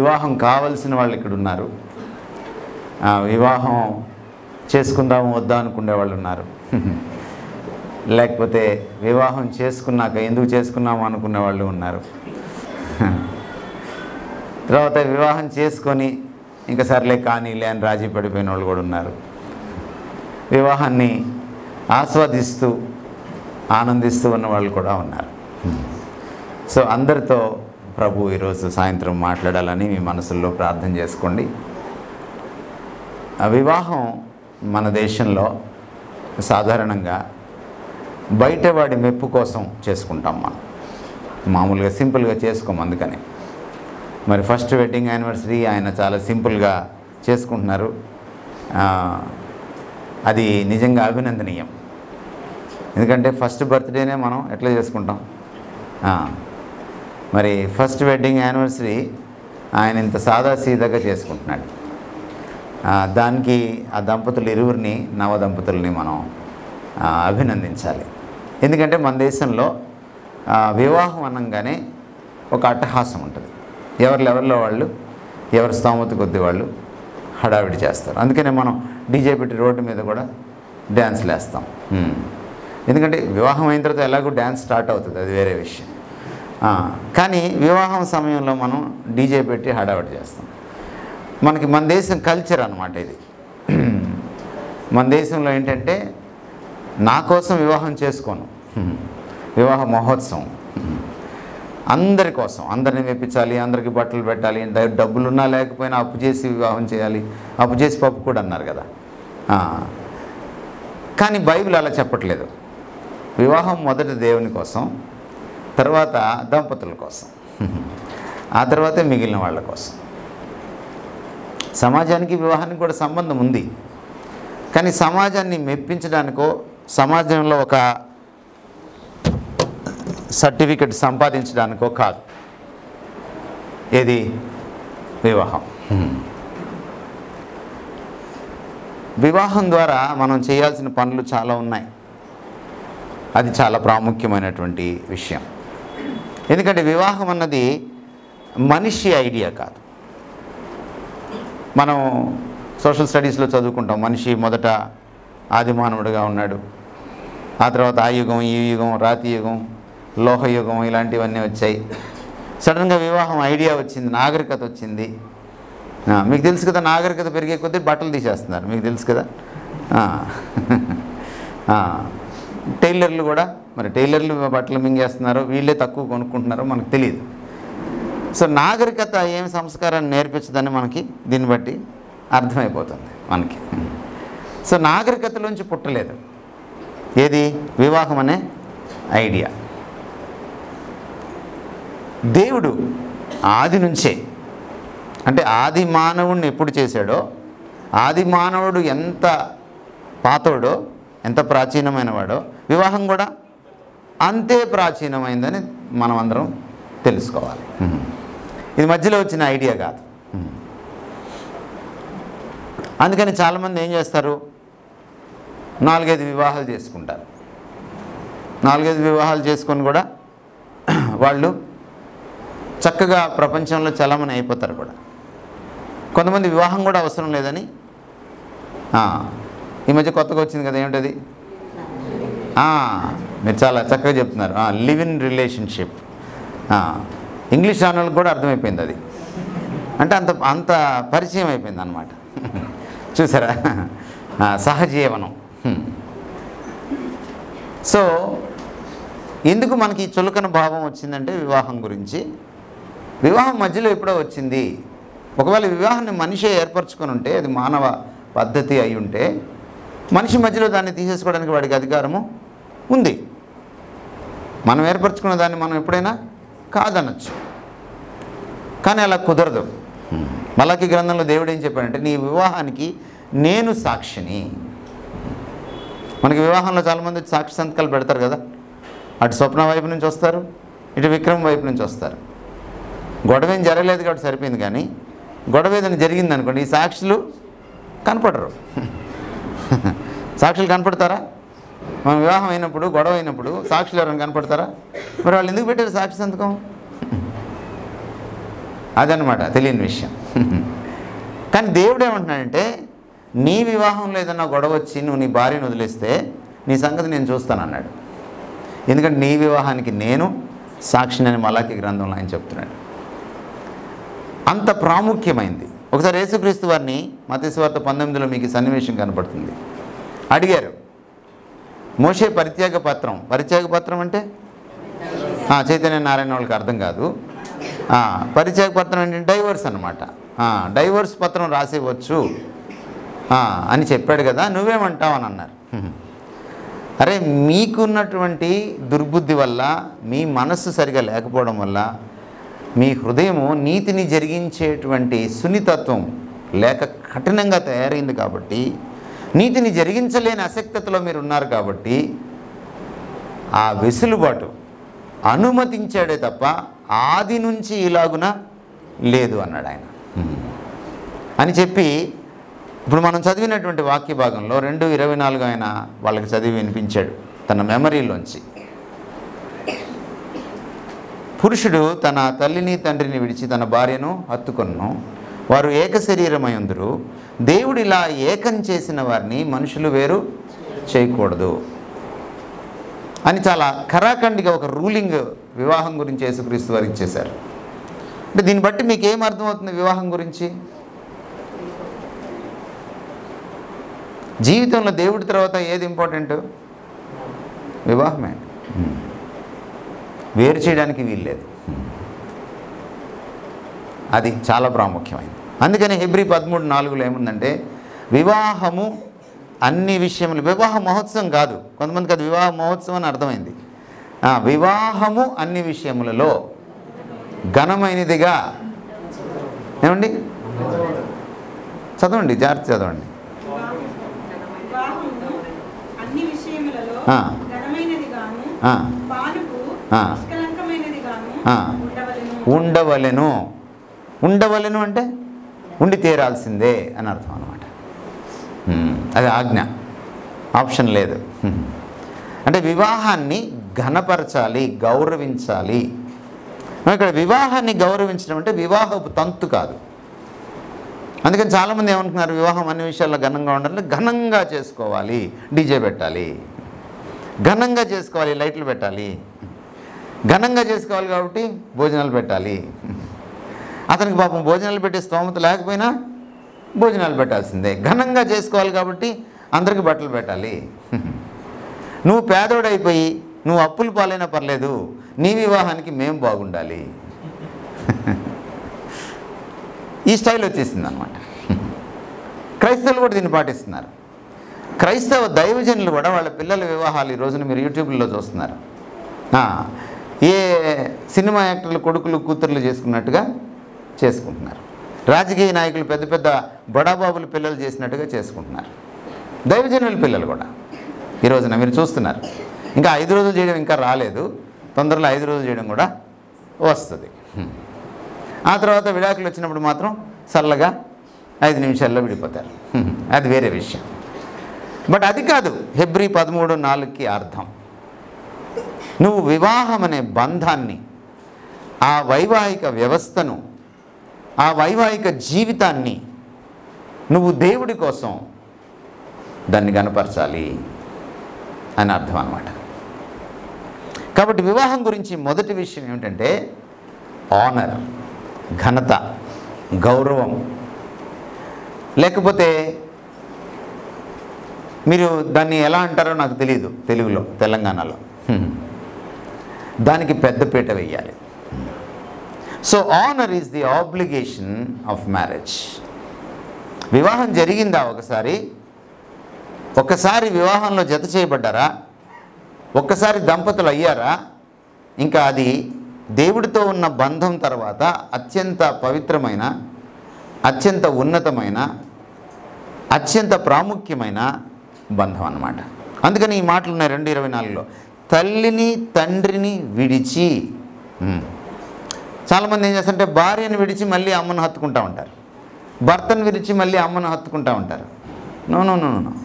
వివాహం కావలసిన వాళ్ళు ఇక్కడ ఉన్నారు ఆ, వివాహం చేసుకుందాము వద్దా అనుకునే వాళ్ళు ఉన్నారు లేకపోతే వివాహం చేసుకున్నాక ఎందుకు చేసుకున్నాము అనుకునే వాళ్ళు ఉన్నారు తర్వాత వివాహం చేసుకొని ఇంకా సర్లే కానీలే అని రాజీ పడిపోయిన వాళ్ళు కూడా ఉన్నారు వివాహాన్ని ఆస్వాదిస్తూ ఆనందిస్తూ ఉన్న వాళ్ళు కూడా ఉన్నారు సో అందరితో ప్రభు ఈరోజు సాయంత్రం మాట్లాడాలని మీ మనసుల్లో ప్రార్థన చేసుకోండి ఆ వివాహం మన దేశంలో సాధారణంగా బయట వాడి మెప్పు కోసం చేసుకుంటాం మనం మామూలుగా సింపుల్గా చేసుకోం అందుకని మరి ఫస్ట్ వెడ్డింగ్ యానివర్సరీ ఆయన చాలా సింపుల్గా చేసుకుంటున్నారు ఆ, అది నిజంగా అభినందనీయం ఎందుకంటే ఫస్ట్ బర్త్డేనే మనం ఎట్లా చేసుకుంటాం ఆ, మరి ఫస్ట్ వెడ్డింగ్ యానివర్సరీ ఆయన ఇంత సాదా సీదాగా చేసుకుంటున్నాడు ఆ, దానికి ఆ దంపతులు ఇరువురిని నవ దంపతుల్ని మనం ఆ, అభినందించాలి ఎందుకంటే మన దేశంలో ఆ, వివాహం అనగానే ఒక అట్టహాసం ఉంటుంది ఎవరి లెవెల్లో వాళ్ళు ఎవరి స్తోమత కొద్ది వాళ్ళు హడావిడి చేస్తారు అందుకనే మనం డీజే పెట్టి రోడ్డు మీద కూడా డ్యాన్స్లు వేస్తాం ఉమ్. ఎందుకంటే వివాహం అయిన తర్వాత ఎలాగో డ్యాన్స్ స్టార్ట్ అవుతుంది అది వేరే విషయం ఆ, కానీ వివాహం సమయంలో మనం డీజే పెట్టి హడావిడి చేస్తాం మనకి మన దేశం కల్చర్ అనమాట ఇది మన దేశంలో ఏంటంటే నా కోసం వివాహం చేసుకోను వివాహ మహోత్సవం అందరి కోసం అందరిని మెప్పించాలి అందరికి బట్టలు పెట్టాలి డ- డబ్బులున్నా లేకపోయినా అప్పు చేసి వివాహం చేయాలి అప్పు చేసి పప్పు కూడా అన్నారు కదా ఆ. కానీ బైబిల్ అలా చెప్పట్లేదు వివాహం మొదట దేవుని కోసం తర్వాత దంపతుల కోసం ఆ తర్వాతే మిగిలిన వాళ్ళ కోసం సమాజానికి వివాహానికి కూడా సంబంధం ఉంది కానీ సమాజాన్ని మెప్పించడానికో సమాజంలో ఒక సర్టిఫికెట్ సంపాదించడానికో కాదు ఏది వివాహం వివాహం ద్వారా మనం చేయాల్సిన పనులు చాలా ఉన్నాయి అది చాలా ప్రాముఖ్యమైనటువంటి విషయం ఎందుకంటే వివాహం అన్నది మనిషి ఐడియా కాదు మనం సోషల్ స్టడీస్లో చదువుకుంటాం మనిషి మొదట ఆది మానవుడిగా ఉన్నాడు ఆ తర్వాత ఆ యుగం ఈ యుగం రాతి యుగం లోహయుగం ఇలాంటివన్నీ వచ్చాయి సడన్గా వివాహం ఐడియా వచ్చింది నాగరికత వచ్చింది ఆ, మీకు తెలుసు కదా నాగరికత పెరిగే కొద్దీ బట్టలు తీసేస్తున్నారు మీకు తెలుసు కదా ఆ. ఆ. టైలర్లు కూడా మరి టైలర్లు బట్టలు మింగేస్తున్నారో వీళ్ళే తక్కువ కొనుక్కుంటున్నారో మనకు తెలియదు సో నాగరికత ఏం సంస్కారాన్ని నేర్పించదని మనకి దీన్ని బట్టి అర్థమైపోతుంది మనకి సో నాగరికతలోంచి పుట్టలేదు ఏది వివాహం అనే ఐడియా దేవుడు ఆది నుంచే అంటే ఆది మానవుడిని ఎప్పుడు చేశాడో ఆది మానవుడు ఎంత పాతోడో ఎంత ప్రాచీనమైన వాడో వివాహం కూడా అంతే ప్రాచీనమైందని మనం అందరం తెలుసుకోవాలి ఇది మధ్యలో వచ్చిన ఐడియా కాదు అందుకని చాలామంది ఏం చేస్తారు నాలుగైదు వివాహాలు చేసుకుంటారు నాలుగైదు వివాహాలు చేసుకొని కూడా వాళ్ళు చక్కగా ప్రపంచంలో చలమని అయిపోతారు కూడా కొంతమంది వివాహం కూడా అవసరం లేదని ఆ, ఈ మధ్య కొత్తగా వచ్చింది కదా ఏమిటది ఆ, మీరు చాలా చక్కగా చెప్తున్నారు లివ్ ఇన్ రిలేషన్షిప్ ఇంగ్లీష్ ఛానల్కి కూడా అర్థమైపోయింది అది అంటే అంత అంత పరిచయం అయిపోయింది అనమాట చూసారా ఆ, సహజీవనం హ్మ్. సో ఎందుకు మనకి ఈ చులకన భావం వచ్చిందంటే వివాహం గురించి వివాహం మధ్యలో ఎప్పుడో వచ్చింది ఒకవేళ వివాహాన్ని మనిషే ఏర్పరచుకొని ఉంటే అది మానవ పద్ధతి అయి ఉంటే మనిషి మధ్యలో దాన్ని తీసేసుకోవడానికి వాడికి అధికారము ఉంది మనం ఏర్పరచుకున్న దాన్ని మనం ఎప్పుడైనా కాదనొచ్చు కానీ అలా కుదరదు మలకి గ్రంథంలో దేవుడు ఏం చెప్పాడంటే నీ వివాహానికి నేను సాక్షిని మనకి వివాహంలో చాలామంది సాక్షి సంతకాలు పెడతారు కదా అటు స్వప్న వైపు నుంచి వస్తారు ఇటు విక్రమ్ వైపు నుంచి వస్తారు గొడవ ఏం జరగలేదు కాబట్టి సరిపోయింది కానీ గొడవ ఏదైనా జరిగింది అనుకోండి ఈ సాక్షులు కనపడరు సాక్షులు కనపడతారా మన వివాహం అయినప్పుడు గొడవ అయినప్పుడు సాక్షులు ఎవరైనా కనపడతారా మరి వాళ్ళు ఎందుకు పెట్టారు సాక్షి సంతకం అదనమాట తెలియని విషయం కానీ దేవుడు ఏమంటున్నాడంటే నీ వివాహంలో ఏదన్నా గొడవ వచ్చి నువ్వు నీ భార్యను వదిలేస్తే నీ సంగతి నేను చూస్తానన్నాడు ఎందుకంటే నీ వివాహానికి నేను సాక్షిని అని మలాకి గ్రంథంలో ఆయన చెప్తున్నాడు అంత ప్రాముఖ్యమైంది ఒకసారి యేసుక్రీస్తు వారిని మతేశ్వార్త పంతొమ్మిదిలో మీకు ఈ సన్నివేశం కనపడుతుంది అడిగారు మోషే పరిత్యాగ పత్రం పరిత్యాగ పత్రం అంటే ఆ, చైతన్య నారాయణ వాళ్ళకి అర్థం కాదు ఆ, పరిత్యాగ పత్రం ఏంటంటే డైవర్స్ అనమాట డైవర్స్ పత్రం రాసివ్వచ్చు ఆ, అని చెప్పాడు కదా నువ్వేమంటావు అని అన్నారు హ్మ్. అరే మీకున్నటువంటి దుర్బుద్ధి వల్ల మీ మనస్సు సరిగా లేకపోవడం వల్ల మీ హృదయము నీతిని జరిగించేటువంటి సున్నితత్వం లేక కఠినంగా తయారైంది కాబట్టి నీతిని జరిగించలేని అసక్తతలో మీరు ఉన్నారు కాబట్టి ఆ వెసులుబాటు అనుమతించాడే తప్ప ఆది నుంచి ఇలాగున లేదు అన్నాడు ఆయన అని చెప్పి ఇప్పుడు మనం చదివినటువంటి వాక్య భాగంలో రెండు ఇరవై నాలుగు ఆయన వాళ్ళకి చదివి వినిపించాడు తన మెమరీలోంచి పురుషుడు తన తల్లిని తండ్రిని విడిచి తన భార్యను హత్తుకొను వారు ఏక శరీరమై ఉందరు దేవుడు ఇలా ఏకం చేసిన వారిని మనుషులు వేరు చేయకూడదు అని చాలా ఖరాఖండిగా ఒక రూలింగ్ వివాహం గురించి యేసుక్రీస్తు వారు ఇచ్చేశారు అంటే దీన్ని బట్టి మీకు ఏం అర్థమవుతుంది వివాహం గురించి జీవితంలో దేవుడి తర్వాత ఏది ఇంపార్టెంట్ వివాహమే వేరు చేయడానికి వీల్లేదు అది చాలా ప్రాముఖ్యమైనది అందుకని హెబ్రి పదమూడు నాలుగులో ఏముందంటే వివాహము అన్ని విషయములు వివాహ మహోత్సవం కాదు కొంతమందికి అది వివాహ మహోత్సవం అని అర్థమైంది ఆ, వివాహము అన్ని విషయములలో ఘనమైనదిగా ఏమండి చదవండి జాగ్రత్త చదవండి వివాహమును అన్ని విషయములలో ఆ. ఘనమైనదిగాను ఆ, పాలుకు ఆ. నిష్కలంకమైనదిగాను ఆ. ఉండవలెను ఉండవలెను ఉండవలెను అంటే ఉండి తీరాల్సిందే అని అర్థం అనమాట అది ఆజ్ఞ ఆప్షన్ లేదు హ్మ్. అంటే వివాహాన్ని ఘనపరచాలి గౌరవించాలి ఇక్కడ వివాహాన్ని గౌరవించడం అంటే వివాహపు తంతు కాదు అందుకని చాలామంది ఏమనుకున్నారు వివాహం అన్ని విషయాల్లో ఘనంగా ఉండాలంటే ఘనంగా చేసుకోవాలి డీజే పెట్టాలి ఘనంగా చేసుకోవాలి లైట్లు పెట్టాలి ఘనంగా చేసుకోవాలి కాబట్టి భోజనాలు పెట్టాలి అతనికి పాపం భోజనాలు పెట్టే స్తోమత లేకపోయినా భోజనాలు పెట్టాల్సిందే ఘనంగా చేసుకోవాలి కాబట్టి అందరికి బట్టలు పెట్టాలి నువ్వు పేదోడైపోయి నువ్వు అప్పులు పాలైనా పర్లేదు నీ వివాహానికి మేము బాగుండాలి ఈ స్టైల్ వచ్చేసింది అనమాట క్రైస్తవులు కూడా దీన్ని పాటిస్తున్నారు క్రైస్తవ దైవజనులు కూడా వాళ్ళ పిల్లల వివాహాలు ఈ రోజున మీరు యూట్యూబ్లో చూస్తున్నారు ఆ, ఏ సినిమా యాక్టర్లు కొడుకులు కూతుర్లు చేసుకున్నట్టుగా చేసుకుంటున్నారు రాజకీయ నాయకులు పెద్ద పెద్ద బడాబాబుల పిల్లలు చేసినట్టుగా చేసుకుంటున్నారు దైవజనుల పిల్లలు కూడా ఈ రోజున మీరు చూస్తున్నారు ఇంకా ఐదు రోజులు చేయడం ఇంకా రాలేదు తొందరలో ఐదు రోజులు చేయడం కూడా వస్తుంది ఆ తర్వాత విడాకులు వచ్చినప్పుడు మాత్రం చల్లగా ఐదు నిమిషాల్లో విడిపోతారు హ్మ్. అది వేరే విషయం బట్ అది కాదు హెబ్రి పదమూడు నాలుగుకి అర్థం నువ్వు వివాహం అనే బంధాన్ని ఆ వైవాహిక వ్యవస్థను ఆ వైవాహిక జీవితాన్ని నువ్వు దేవుడి కోసం దాన్ని కనపరచాలి అని అర్థం అన్నమాట కాబట్టి వివాహం గురించి మొదటి విషయం ఏమిటంటే ఆనర్ ఘనత గౌరవం లేకపోతే మీరు దాన్ని ఎలా అంటారో నాకు తెలియదు తెలుగులో తెలంగాణలో హ్మ్. దానికి పెద్దపీట వేయాలి so honour is the obligation of marriage వివాహం జరిగిందా ఒకసారి ఒక్కసారి వివాహంలో జత చేయబడ్డారా ఒక్కసారి దంపతులు అయ్యారా ఇంకా అది దేవుడితో ఉన్న బంధం తర్వాత అత్యంత పవిత్రమైన అత్యంత ఉన్నతమైన అత్యంత ప్రాముఖ్యమైన బంధం అన్నమాట అందుకని ఈ మాటలు ఉన్నాయి రెండు ఇరవై నాలుగులో తల్లిని తండ్రిని విడిచి ఉమ్. చాలామంది ఏం చేస్తారంటే భార్యను విడిచి మళ్ళీ అమ్మను హత్తుకుంటా ఉంటారు భర్తను విడిచి మళ్ళీ అమ్మను హత్తుకుంటా ఉంటారు నో నో నో నో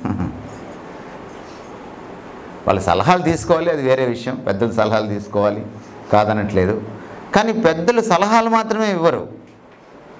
వాళ్ళ సలహాలు తీసుకోవాలి అది వేరే విషయం పెద్దల సలహాలు తీసుకోవాలి కాదనట్లేదు కానీ పెద్దలు సలహాలు మాత్రమే ఇవ్వరు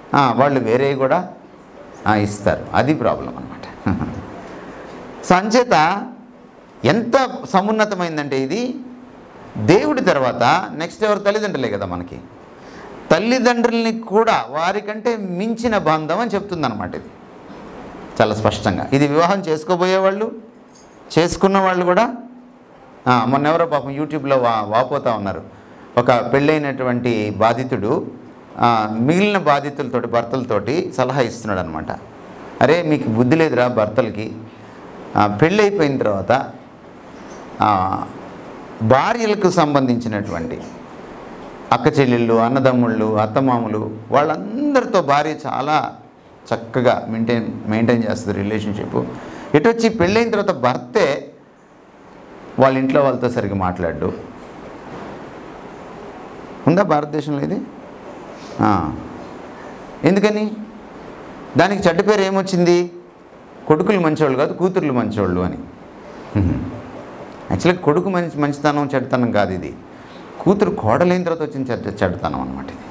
ఆ, వాళ్ళు వేరే కూడా ఆ, ఇస్తారు అది ప్రాబ్లం అనమాట సో అంచేత ఎంత సమున్నతమైందంటే ఇది దేవుడి తర్వాత నెక్స్ట్ ఎవరు తల్లిదండ్రులే కదా మనకి తల్లిదండ్రుల్ని కూడా వారికంటే మించిన బంధం అని చెప్తుందన్నమాట ఇది చాలా స్పష్టంగా ఇది వివాహం చేసుకోబోయే వాళ్ళు చేసుకున్న వాళ్ళు కూడా ఆ, మొన్న ఎవరో పాపం యూట్యూబ్లో వా వాపోతా ఉన్నారు ఒక పెళ్ళైనటువంటి బాధితుడు ఆ, మిగిలిన బాధితులతోటి భర్తలతోటి సలహా ఇస్తున్నాడు అనమాట అరే మీకు బుద్ధి లేదురా భర్తలకి ఆ, పెళ్ళి అయిపోయిన తర్వాత ఆ, భార్యలకు సంబంధించినటువంటి అక్క చెల్లెళ్ళు అన్నదమ్ముళ్ళు అత్తమామలు వాళ్ళందరితో భార్య చాలా చక్కగా మెయింటైన్ మెయింటైన్ చేస్తుంది రిలేషన్షిప్ ఇటు వచ్చి పెళ్ళైన తర్వాత భర్తే వాళ్ళ ఇంట్లో వాళ్ళతో సరిగ్గా మాట్లాడు ఉందా భారతదేశంలో ఇది ఆ. ఎందుకని దానికి చెడ్డ పేరు ఏమొచ్చింది కొడుకులు మంచివాళ్ళు కాదు కూతుర్లు మంచివాళ్ళు అని యాక్చువల్గా కొడుకు మంచి మంచితనం చెడ్డతనం కాదు ఇది కూతురు కోడలైన తర్వాత వచ్చిన చెడ్డ చెడ్డతనం అనమాట ఇది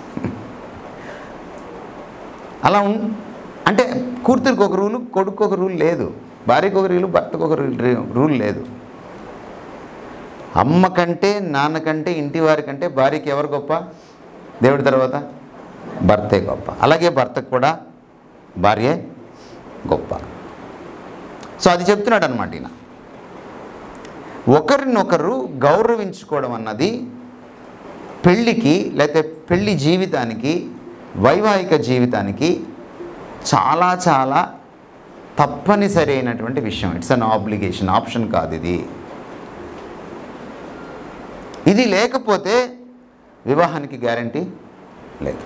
అలా ఉన్ అంటే కూతురికి ఒక రూలు కొడుకు ఒక రూల్ లేదు భార్యకు ఒక రూలు భర్తకు ఒక రూల్ రూల్ లేదు అమ్మ కంటే నాన్న కంటే ఇంటి వారి కంటే భార్యకి ఎవరు గొప్ప దేవుడి తర్వాత భర్తే గొప్ప అలాగే భర్తకు కూడా భార్యే గొప్ప సో అది చెప్తున్నాడు అనమాట ఈయన ఒకరినొకరు గౌరవించుకోవడం అన్నది పెళ్ళికి లేకపోతే పెళ్లి జీవితానికి వైవాహిక జీవితానికి చాలా చాలా తప్పనిసరి అయినటువంటి విషయం ఇట్స్ అన్ ఆబ్లిగేషన్ ఆప్షన్ కాదు ఇది ఇది లేకపోతే వివాహానికి గ్యారంటీ లేదు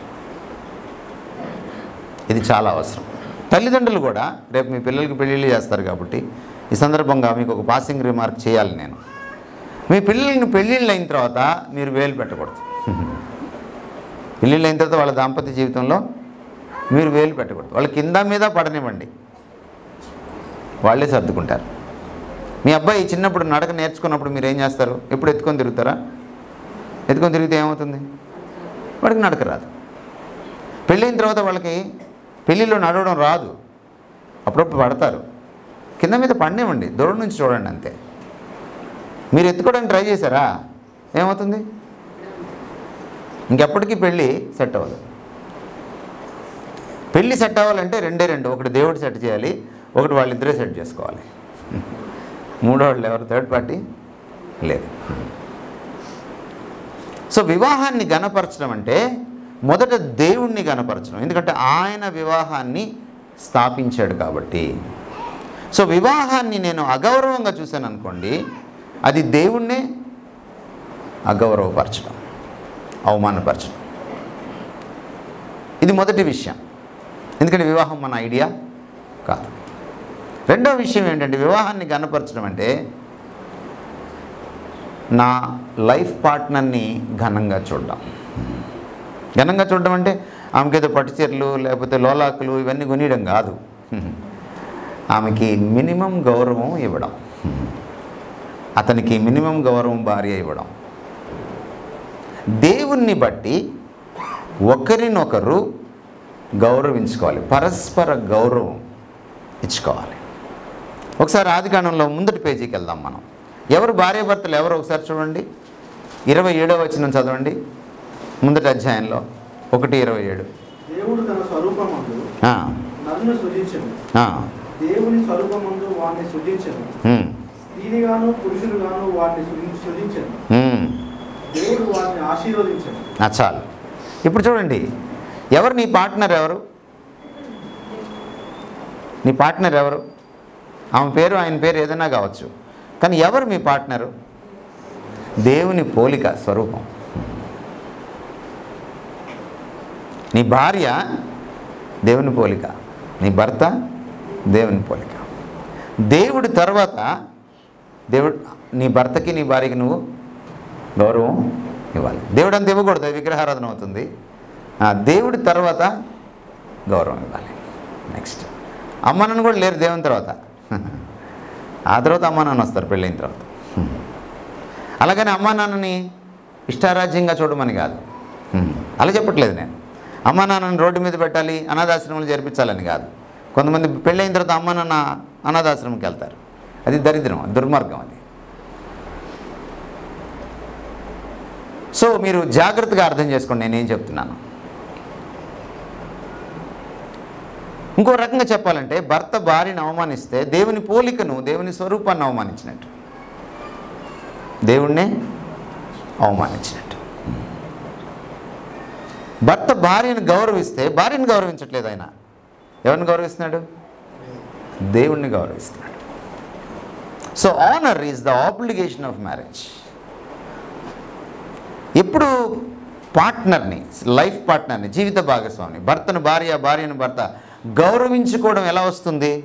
ఇది చాలా అవసరం తల్లిదండ్రులు కూడా రేపు మీ పిల్లలకి పెళ్ళిళ్ళు చేస్తారు కాబట్టి ఈ సందర్భంగా మీకు ఒక పాసింగ్ రిమార్క్ చేయాలి నేను మీ పిల్లల్ని పెళ్ళిళ్ళు అయిన తర్వాత మీరు వేలు పెట్టకూడదు పెళ్ళిళ్ళు అయిన తర్వాత వాళ్ళ దాంపత్య జీవితంలో మీరు వేలు పెట్టకూడదు వాళ్ళ కింద మీద పడనివ్వండి వాళ్ళే సర్దుకుంటారు మీ అబ్బాయి చిన్నప్పుడు నడక నేర్చుకున్నప్పుడు మీరు ఏం చేస్తారు ఎప్పుడు ఎత్తుకొని తిరుగుతారా ఎత్తుకొని తిరిగితే ఏమవుతుంది వాడికి నడక రాదు పెళ్ళైన తర్వాత వాళ్ళకి పెళ్ళిలో నడవడం రాదు అప్పుడప్పుడు పడతారు కింద మీద పడినివ్వండి దూరం నుంచి చూడండి అంతే మీరు ఎత్తుకోవడానికి ట్రై చేశారా ఏమవుతుంది ఇంకెప్పటికీ పెళ్ళి సెట్ అవ్వదు పెళ్ళి సెట్ అవ్వాలంటే రెండే రెండు ఒకటి దేవుడు సెట్ చేయాలి ఒకటి వాళ్ళిద్దరే సెట్ చేసుకోవాలి మూడో వాళ్ళు ఎవరు థర్డ్ పార్టీ లేదు సో వివాహాన్ని గణపరచడం అంటే మొదట దేవుణ్ణి గణపరచడం ఎందుకంటే ఆయన వివాహాన్ని స్థాపించాడు కాబట్టి సో వివాహాన్ని నేను అగౌరవంగా చూశాను అనుకోండి అది దేవుణ్ణే అగౌరవపరచడం అవమానపరచడం ఇది మొదటి విషయం ఎందుకంటే వివాహం మన ఐడియా కాదు రెండవ విషయం ఏంటంటే వివాహాన్ని గణపరచడం అంటే నా లైఫ్ పార్ట్నర్ని ఘనంగా చూడడం ఘనంగా చూడడం అంటే ఆమెకేదో పట్టుచీరలు లేకపోతే లోలాకులు ఇవన్నీ కొనియడం కాదు ఆమెకి మినిమం గౌరవం ఇవ్వడం అతనికి మినిమం గౌరవం భార్య ఇవ్వడం దేవుణ్ణి బట్టి ఒకరినొకరు గౌరవించుకోవాలి పరస్పర గౌరవం ఇచ్చుకోవాలి ఒకసారి ఆదికాండంలో ముందటి పేజీకి వెళ్దాం మనం ఎవరు భార్యాభర్తలు ఎవరు ఒకసారి చూడండి ఇరవై ఏడవ వచ్చిన చదవండి ముందటి అధ్యాయంలో ఒకటి ఇరవై ఏడు దేవుడు తన స్వరూపమందు ఆ, నన్ను సృజించను ఆ, దేవుని స్వరూపమందు వాడిని సృజించను ఉమ్, స్త్రీనిగాను పురుషులుగాను వాడిని సృజి- సృజించను ఉమ్. దేవుడు వాడిని ఆశీర్వదించను ఆ, చాలు ఇప్పుడు చూడండి ఎవరు నీ పార్ట్నర్ ఎవరు నీ పార్ట్నర్ ఎవరు ఆమె పేరు ఆయన పేరు ఏదైనా కావచ్చు కానీ ఎవరు మీ పార్ట్నరు దేవుని పోలిక స్వరూపం నీ భార్య దేవుని పోలిక నీ భర్త దేవుని పోలిక దేవుడి తర్వాత దేవుడు నీ భర్తకి నీ భార్యకి నువ్వు గౌరవం ఇవ్వాలి దేవుడు అంత ఇవ్వకూడదు అది విగ్రహారాధన అవుతుంది ఆ, దేవుడి తర్వాత గౌరవం ఇవ్వాలి నెక్స్ట్ అమ్మ నాన్న కూడా లేరు దేవుని తర్వాత ఆ తర్వాత అమ్మ నాన్న వస్తారు పెళ్ళైన తర్వాత అలాగని అమ్మ నాన్నని ఇష్టారాజ్యంగా చూడమని కాదు అలా చెప్పట్లేదు నేను అమ్మ నాన్నని రోడ్డు మీద పెట్టాలి అనాథాశ్రమాలు జరిపించాలని కాదు కొంతమంది పెళ్ళైన తర్వాత అమ్మ నాన్న అనాథాశ్రమంకి వెళ్తారు అది దరిద్రం దుర్మార్గం అది సో మీరు జాగ్రత్తగా అర్థం చేసుకోండి నేనేం చెప్తున్నాను ఇంకో రకంగా చెప్పాలంటే భర్త భార్యను అవమానిస్తే దేవుని పోలికను దేవుని స్వరూపాన్ని అవమానించినట్టు దేవుణ్ణే అవమానించినట్టు భర్త భార్యను గౌరవిస్తే భార్యను గౌరవించట్లేదు ఆయన ఎవరిని గౌరవిస్తున్నాడు దేవుణ్ణి గౌరవిస్తున్నాడు so honour is the obligation of marriage ఎప్పుడు పార్ట్నర్ని లైఫ్ పార్ట్నర్ని జీవిత భాగస్వామిని భర్తను భార్య భార్యను భర్త గౌరవించుకోవడం ఎలా వస్తుంది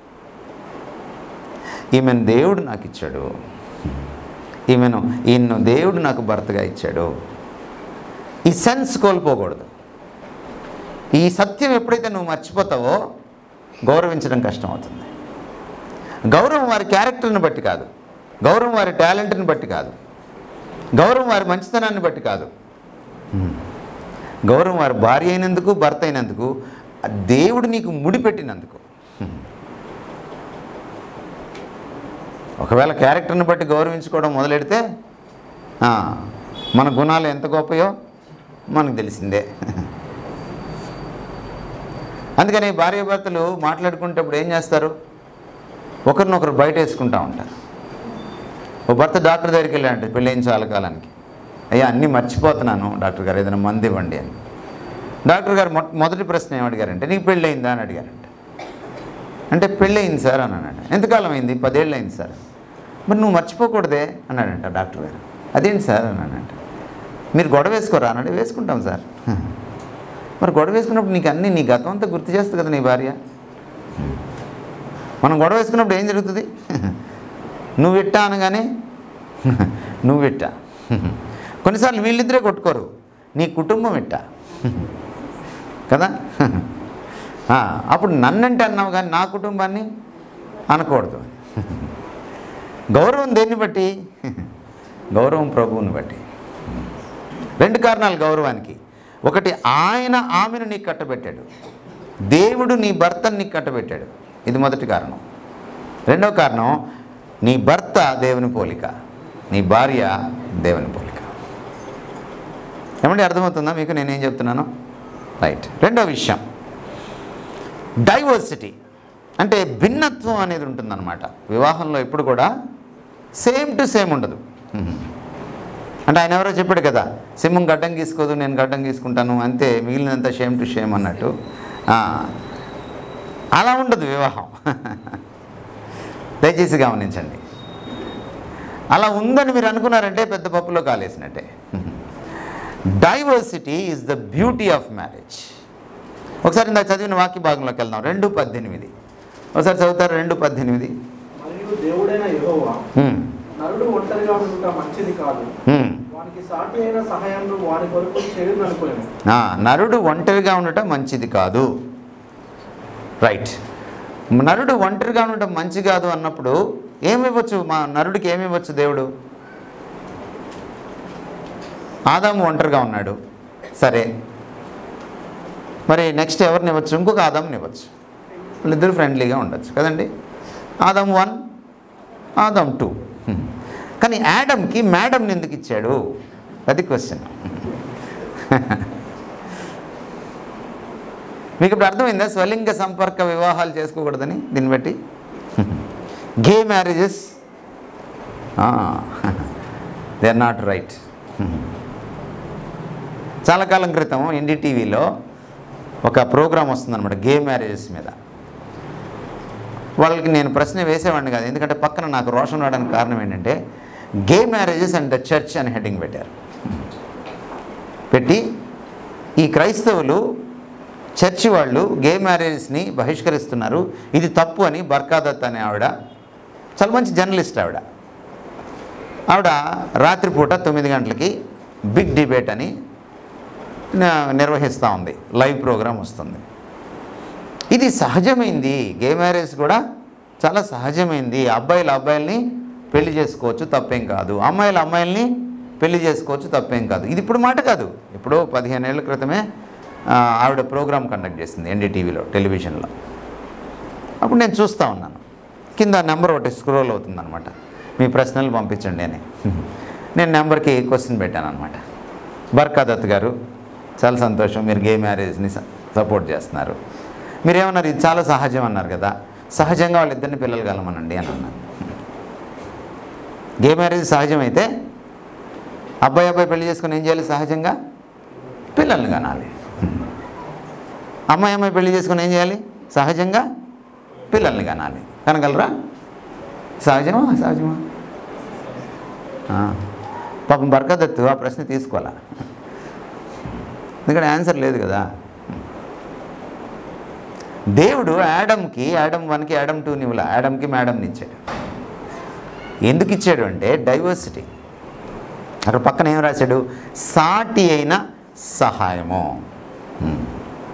ఈమెను దేవుడు నాకు ఇచ్చాడు ఈమెను ఈయన్ను దేవుడు నాకు భర్తగా ఇచ్చాడు ఈ సెన్స్ కోల్పోకూడదు ఈ సత్యం ఎప్పుడైతే నువ్వు మర్చిపోతావో గౌరవించడం కష్టం అవుతుంది గౌరవం వారి క్యారెక్టర్ని బట్టి కాదు గౌరవం వారి టాలెంట్ని బట్టి కాదు గౌరవం వారి మంచితనాన్ని బట్టి కాదు గౌరవం వారి భార్య అయినందుకు భర్త అయినందుకు ఆ దేవుడు నీకు ముడిపెట్టినందుకు ఒకవేళ క్యారెక్టర్ని బట్టి గౌరవించుకోవడం మొదలెడితే ఆ, మన గుణాలు ఎంత గొప్పయో మనకు తెలిసిందే అందుకని భార్యాభర్తలు మాట్లాడుకునేటప్పుడు ఏం చేస్తారు ఒకరినొకరు బయట వేసుకుంటూ ఉంటారు ఓ భర్త డాక్టర్ దగ్గరికి వెళ్ళాడు పెళ్ళైన చాలా కాలానికి అయ్యా అన్నీ మర్చిపోతున్నాను డాక్టర్ గారు ఏదైనా మంది ఇవ్వండి అని డాక్టర్ గారు మొ మొదటి ప్రశ్న ఏం అడిగారంటే నీకు పెళ్ళయిందా అని అడిగారంట అంటే పెళ్ళయింది సార్ అని అన్నాడు ఎంతకాలం అయింది పదేళ్ళు అయింది సార్ మరి నువ్వు మర్చిపోకూడదే అన్నాడంట డాక్టర్ గారు అదేంటి సార్ అన్నాడంట మీరు గొడవ వేసుకోరా అన్నాడు వేసుకుంటాం సార్ మరి గొడవ వేసుకున్నప్పుడు నీకు అన్నీ నీ గతం అంతా గుర్తు చేస్తుంది కదా నీ భార్య మనం గొడవ వేసుకున్నప్పుడు ఏం జరుగుతుంది నువ్వు ఇట్టా అనగానే నువ్వు ఇట్టా కొన్నిసార్లు వీళ్ళిద్దరే కొట్టుకోరు నీ కుటుంబం ఇట్టా కదా ఆ, అప్పుడు నన్నంటే అన్నావు కానీ నా కుటుంబాన్ని అనకూడదు గౌరవం దేన్ని బట్టి గౌరవం ప్రభువుని బట్టి రెండు కారణాలు గౌరవానికి ఒకటి ఆయన ఆమెను నీకు కట్టబెట్టాడు దేవుడు నీ భర్తను నీకు కట్టబెట్టాడు ఇది మొదటి కారణం రెండో కారణం నీ భర్త దేవుని పోలిక నీ భార్య దేవుని పోలిక ఏమండి అర్థమవుతుందా మీకు నేనేం చెప్తున్నాను రైట్ రెండో విషయం డైవర్సిటీ అంటే భిన్నత్వం అనేది ఉంటుందన్నమాట వివాహంలో ఎప్పుడు కూడా సేమ్ టు సేమ్ ఉండదు అంటే ఆయన ఎవరో చెప్పాడు కదా సింహం గడ్డం గీసుకోదు నేను గడ్డం గీసుకుంటాను అంతే మిగిలినంత షేమ్ టు షేమ్ అన్నట్టు ఆ, అలా ఉండదు వివాహం దయచేసి గమనించండి అలా ఉందని మీరు అనుకున్నారంటే పెద్ద పప్పులో కాలేసినట్టే diversity is the beauty of marriage ఒకసారి ఇందాక చదివిన వాక్య భాగంలోకి వెళ్దాం రెండు పద్దెనిమిది ఒకసారి చదువుతారు రెండు పద్దెనిమిది మరియు దేవుడైన యెహోవా హ్మ్, నరుడు ఒంటరిగా ఉండుట మంచిది కాదు హ్మ్. వానికి సాటి అయిన సహాయం వాని కొరకు చేయను అనుకోలేము ఆ, నరుడు ఒంటరిగా ఉండటం మంచిది కాదు రైట్ నరుడు ఒంటరిగా ఉండటం మంచి కాదు అన్నప్పుడు ఏమివ్వచ్చు మా నరుడికి ఏమివ్వచ్చు దేవుడు ఆదాము ఒంటరిగా ఉన్నాడు సరే మరి నెక్స్ట్ ఎవరిని ఇవ్వచ్చు ఇంకొక ఆదాముని ఇవ్వచ్చు వాళ్ళిద్దరు ఫ్రెండ్లీగా ఉండొచ్చు కదండి ఆదాం వన్ ఆదాం టూ కానీ యాడమ్కి మేడంని ఎందుకు ఇచ్చాడు అది క్వశ్చన్ మీకు ఇప్పుడు అర్థమైందా స్వలింగ సంపర్క వివాహాలు చేసుకోకూడదని దీన్ని బట్టి gay marriages they are not right చాలా కాలం క్రితం ఎన్డీటీవీలో ఒక ప్రోగ్రామ్ వస్తుందన్నమాట గే మ్యారేజెస్ మీద వాళ్ళకి నేను ప్రశ్న వేసేవాడిని కాదు ఎందుకంటే పక్కన నాకు రోషన్ రావడానికి కారణం ఏంటంటే gay marriages and the church అని హెడ్డింగ్ పెట్టారు పెట్టి ఈ క్రైస్తవులు చర్చి వాళ్ళు గే మ్యారేజెస్ని బహిష్కరిస్తున్నారు ఇది తప్పు అని బర్కాదత్ అనే ఆవిడ చాలా మంచి జర్నలిస్ట్ ఆవిడ ఆవిడ రాత్రిపూట తొమ్మిది గంటలకి బిగ్ డిబేట్ అని న- నిర్వహిస్తూ ఉంది లైవ్ ప్రోగ్రాం వస్తుంది ఇది సహజమైంది గే మ్యారేజ్ కూడా చాలా సహజమైంది అబ్బాయిలు అబ్బాయిల్ని పెళ్లి చేసుకోవచ్చు తప్పేం కాదు అమ్మాయిలు అమ్మాయిల్ని పెళ్లి చేసుకోవచ్చు తప్పేం కాదు ఇది ఇప్పుడు మాట కాదు ఎప్పుడో పదిహేను ఏళ్ళ క్రితమే ఆ, ఆవిడ ప్రోగ్రామ్ కండక్ట్ చేసింది ఎన్డీటీవీలో టెలివిజన్లో అప్పుడు నేను చూస్తూ ఉన్నాను కింద నెంబర్ ఒకటి స్క్రోల్ అవుతుందన్నమాట మీ ప్రశ్నలు పంపించండి అని నేను నెంబర్కి క్వశ్చన్ పెట్టాను అనమాట బర్కాదత్ గారు చాలా సంతోషం మీరు గే మ్యారేజ్ని స- సపోర్ట్ చేస్తున్నారు మీరు ఏమన్నారు ఇది చాలా సహజం అన్నారు కదా సహజంగా వాళ్ళిద్దరిని పిల్లలు కలమనండి అని అన్నాను గే మ్యారేజ్ సహజమైతే అబ్బాయి అబ్బాయి పెళ్లి చేసుకుని ఏం చేయాలి సహజంగా పిల్లల్ని కనాలి అమ్మాయి అమ్మాయి పెళ్లి చేసుకుని ఏం చేయాలి సహజంగా పిల్లల్ని కనాలి కనగలరా సహజమా సహజమా ఆ. పాపం బర్కదత్తు ఆ ప్రశ్న తీసుకోవాలా ఎందుకంటే ఆన్సర్ లేదు కదా దేవుడు యాడమ్కి యాడమ్ వన్కి యాడమ్ టూని ఇవ్వలే యాడమ్కి మేడంని ఇచ్చాడు ఎందుకు ఇచ్చాడు అంటే డైవర్సిటీ అక్కడ పక్కన ఏం రాశాడు సాటి అయిన సహాయము హ్మ్.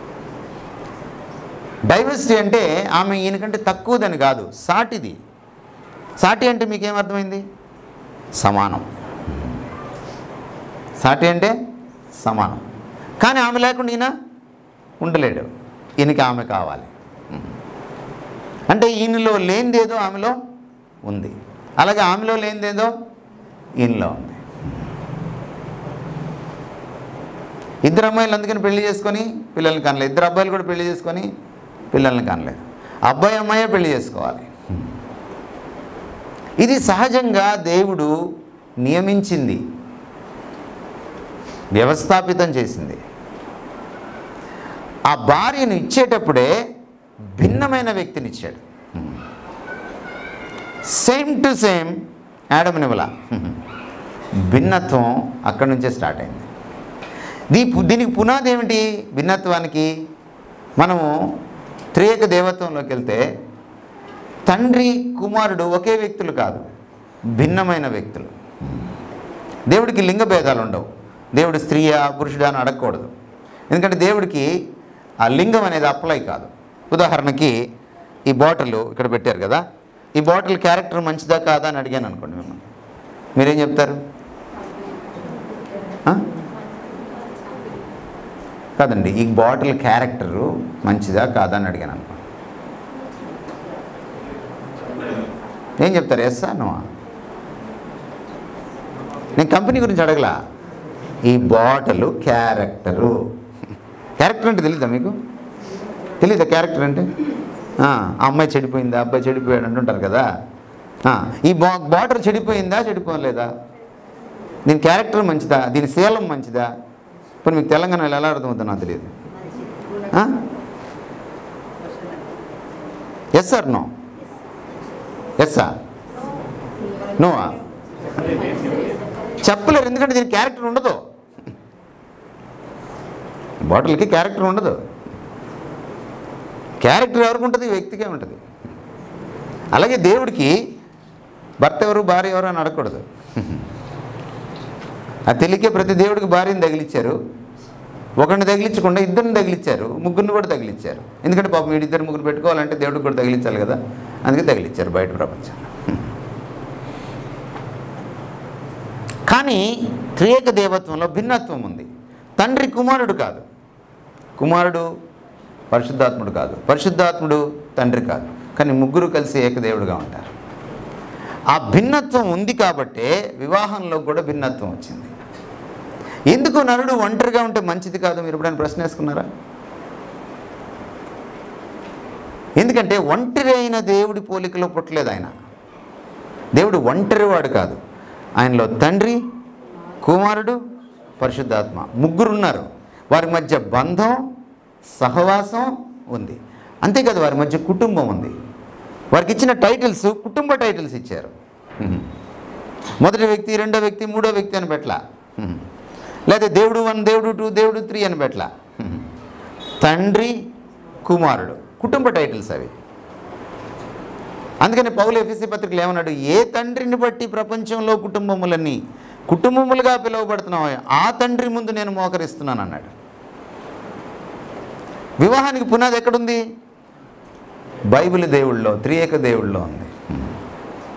డైవర్సిటీ అంటే ఆమె ఈయనకంటే తక్కువదని కాదు సాటిది సాటి అంటే మీకేం అర్థమైంది సమానం సాటి అంటే సమానం కానీ ఆమె లేకుండా ఈయన ఉండలేడు ఈయనకి ఆమె కావాలి అంటే ఈయనలో లేనిదేదో ఆమెలో ఉంది అలాగే ఆమెలో లేనిదేదో ఈయనలో ఉంది ఇద్దరు అమ్మాయిలు అందుకని పెళ్లి చేసుకొని పిల్లల్ని కనలేదు ఇద్దరు అబ్బాయిలు కూడా పెళ్లి చేసుకొని పిల్లల్ని కనలేదు అబ్బాయి అమ్మాయే పెళ్లి చేసుకోవాలి ఇది సహజంగా దేవుడు నియమించింది వ్యవస్థాపితం చేసింది ఆ భార్యను ఇచ్చేటప్పుడే భిన్నమైన వ్యక్తిని ఇచ్చాడు సేమ్ టు సేమ్ యాడమ్నివల భిన్నత్వం అక్కడి నుంచే స్టార్ట్ అయింది దీ దీనికి పునాది ఏమిటి భిన్నత్వానికి మనము త్రియేక దేవత్వంలోకి వెళ్తే తండ్రి కుమారుడు ఒకే వ్యక్తులు కాదు భిన్నమైన వ్యక్తులు దేవుడికి లింగ భేదాలు ఉండవు దేవుడు స్త్రీయా పురుషుడా అని అడగకూడదు ఎందుకంటే దేవుడికి ఆ లింగం అనేది అప్లై కాదు ఉదాహరణకి ఈ బాటిల్ ఇక్కడ పెట్టారు కదా ఈ బాటిల్ క్యారెక్టర్ మంచిదా కాదా అని అడిగాను అనుకోండి మిమ్మల్ని మీరేం చెప్తారు ఆ? కాదండి ఈ బాటిల్ క్యారెక్టరు మంచిదా కాదా అని అడిగాను అనుకోండి ఏం చెప్తారు ఎస్ నో నేను కంపెనీ గురించి అడగలా ఈ బాటిల్ క్యారెక్టరు క్యారెక్టర్ అంటే తెలీదా మీకు తెలీదా క్యారెక్టర్ అంటే ఆ, ఆ అమ్మాయి చెడిపోయిందా అబ్బాయి చెడిపోయాడు అంటుంటారు కదా ఆ, ఈ బా బాటర్ చెడిపోయిందా చెడిపోలేదా దీని క్యారెక్టర్ మంచిదా దీని శీలం మంచిదా ఇప్పుడు మీకు తెలంగాణలో ఎలా అర్థమవుతుందో నాకు తెలియదు yes sir no yes sir నోవా చెప్పలేరు ఎందుకంటే దీనికి క్యారెక్టర్ ఉండదు బాటిల్కి క్యారెక్టర్ ఉండదు క్యారెక్టర్ ఎవరికి ఉంటుంది వ్యక్తికే ఉంటుంది అలాగే దేవుడికి భర్త ఎవరు భార్య ఎవరు అని అడగకూడదు ఆ తెలియకే ప్రతి దేవుడికి భార్యని తగిలిచ్చారు ఒకరిని తగిలించకుండా ఇద్దరిని తగిలిచ్చారు ముగ్గురిని కూడా తగిలిచ్చారు ఎందుకంటే పాపం వీడిద్దరు ముగ్గురు పెట్టుకోవాలంటే దేవుడికి కూడా తగిలించాలి కదా అందుకే తగిలిచ్చారు బయట ప్రపంచంలో కానీ త్రియేక దేవత్వంలో భిన్నత్వం ఉంది తండ్రి కుమారుడు కాదు కుమారుడు పరిశుద్ధాత్ముడు కాదు పరిశుద్ధాత్ముడు తండ్రి కాదు కానీ ముగ్గురు కలిసి ఏకదేవుడుగా ఉంటారు ఆ భిన్నత్వం ఉంది కాబట్టే వివాహంలో కూడా భిన్నత్వం వచ్చింది ఎందుకు నరుడు ఒంటరిగా ఉంటే మంచిది కాదు మీరు ఎప్పుడైనా ప్రశ్న వేసుకున్నారా ఎందుకంటే ఒంటరి అయిన దేవుడి పోలికలో పుట్టలేదు ఆయన దేవుడు ఒంటరివాడు కాదు ఆయనలో తండ్రి కుమారుడు పరిశుద్ధాత్మ ముగ్గురు ఉన్నారు వారి మధ్య బంధం సహవాసం ఉంది అంతేకాదు వారి మధ్య కుటుంబం ఉంది వారికి ఇచ్చిన టైటిల్స్ కుటుంబ టైటిల్స్ ఇచ్చారు హ్మ్. మొదటి వ్యక్తి రెండో వ్యక్తి మూడో వ్యక్తి అని పెట్టలా హ్మ్. లేదా దేవుడు వన్ దేవుడు టూ దేవుడు త్రీ అని పెట్టలా హ్మ్. తండ్రి కుమారుడు కుటుంబ టైటిల్స్ అవి అందుకని పౌలు ఎఫ్ఎస్సి పత్రికలు ఏమన్నాడు ఏ తండ్రిని బట్టి ప్రపంచంలో కుటుంబములన్నీ కుటుంబములుగా పిలువబడుతున్నావు ఆ తండ్రి ముందు నేను మోకరిస్తున్నాను అన్నాడు వివాహానికి పునాది ఎక్కడుంది బైబిల్ దేవుళ్ళలో త్రియేక దేవుళ్ళలో ఉంది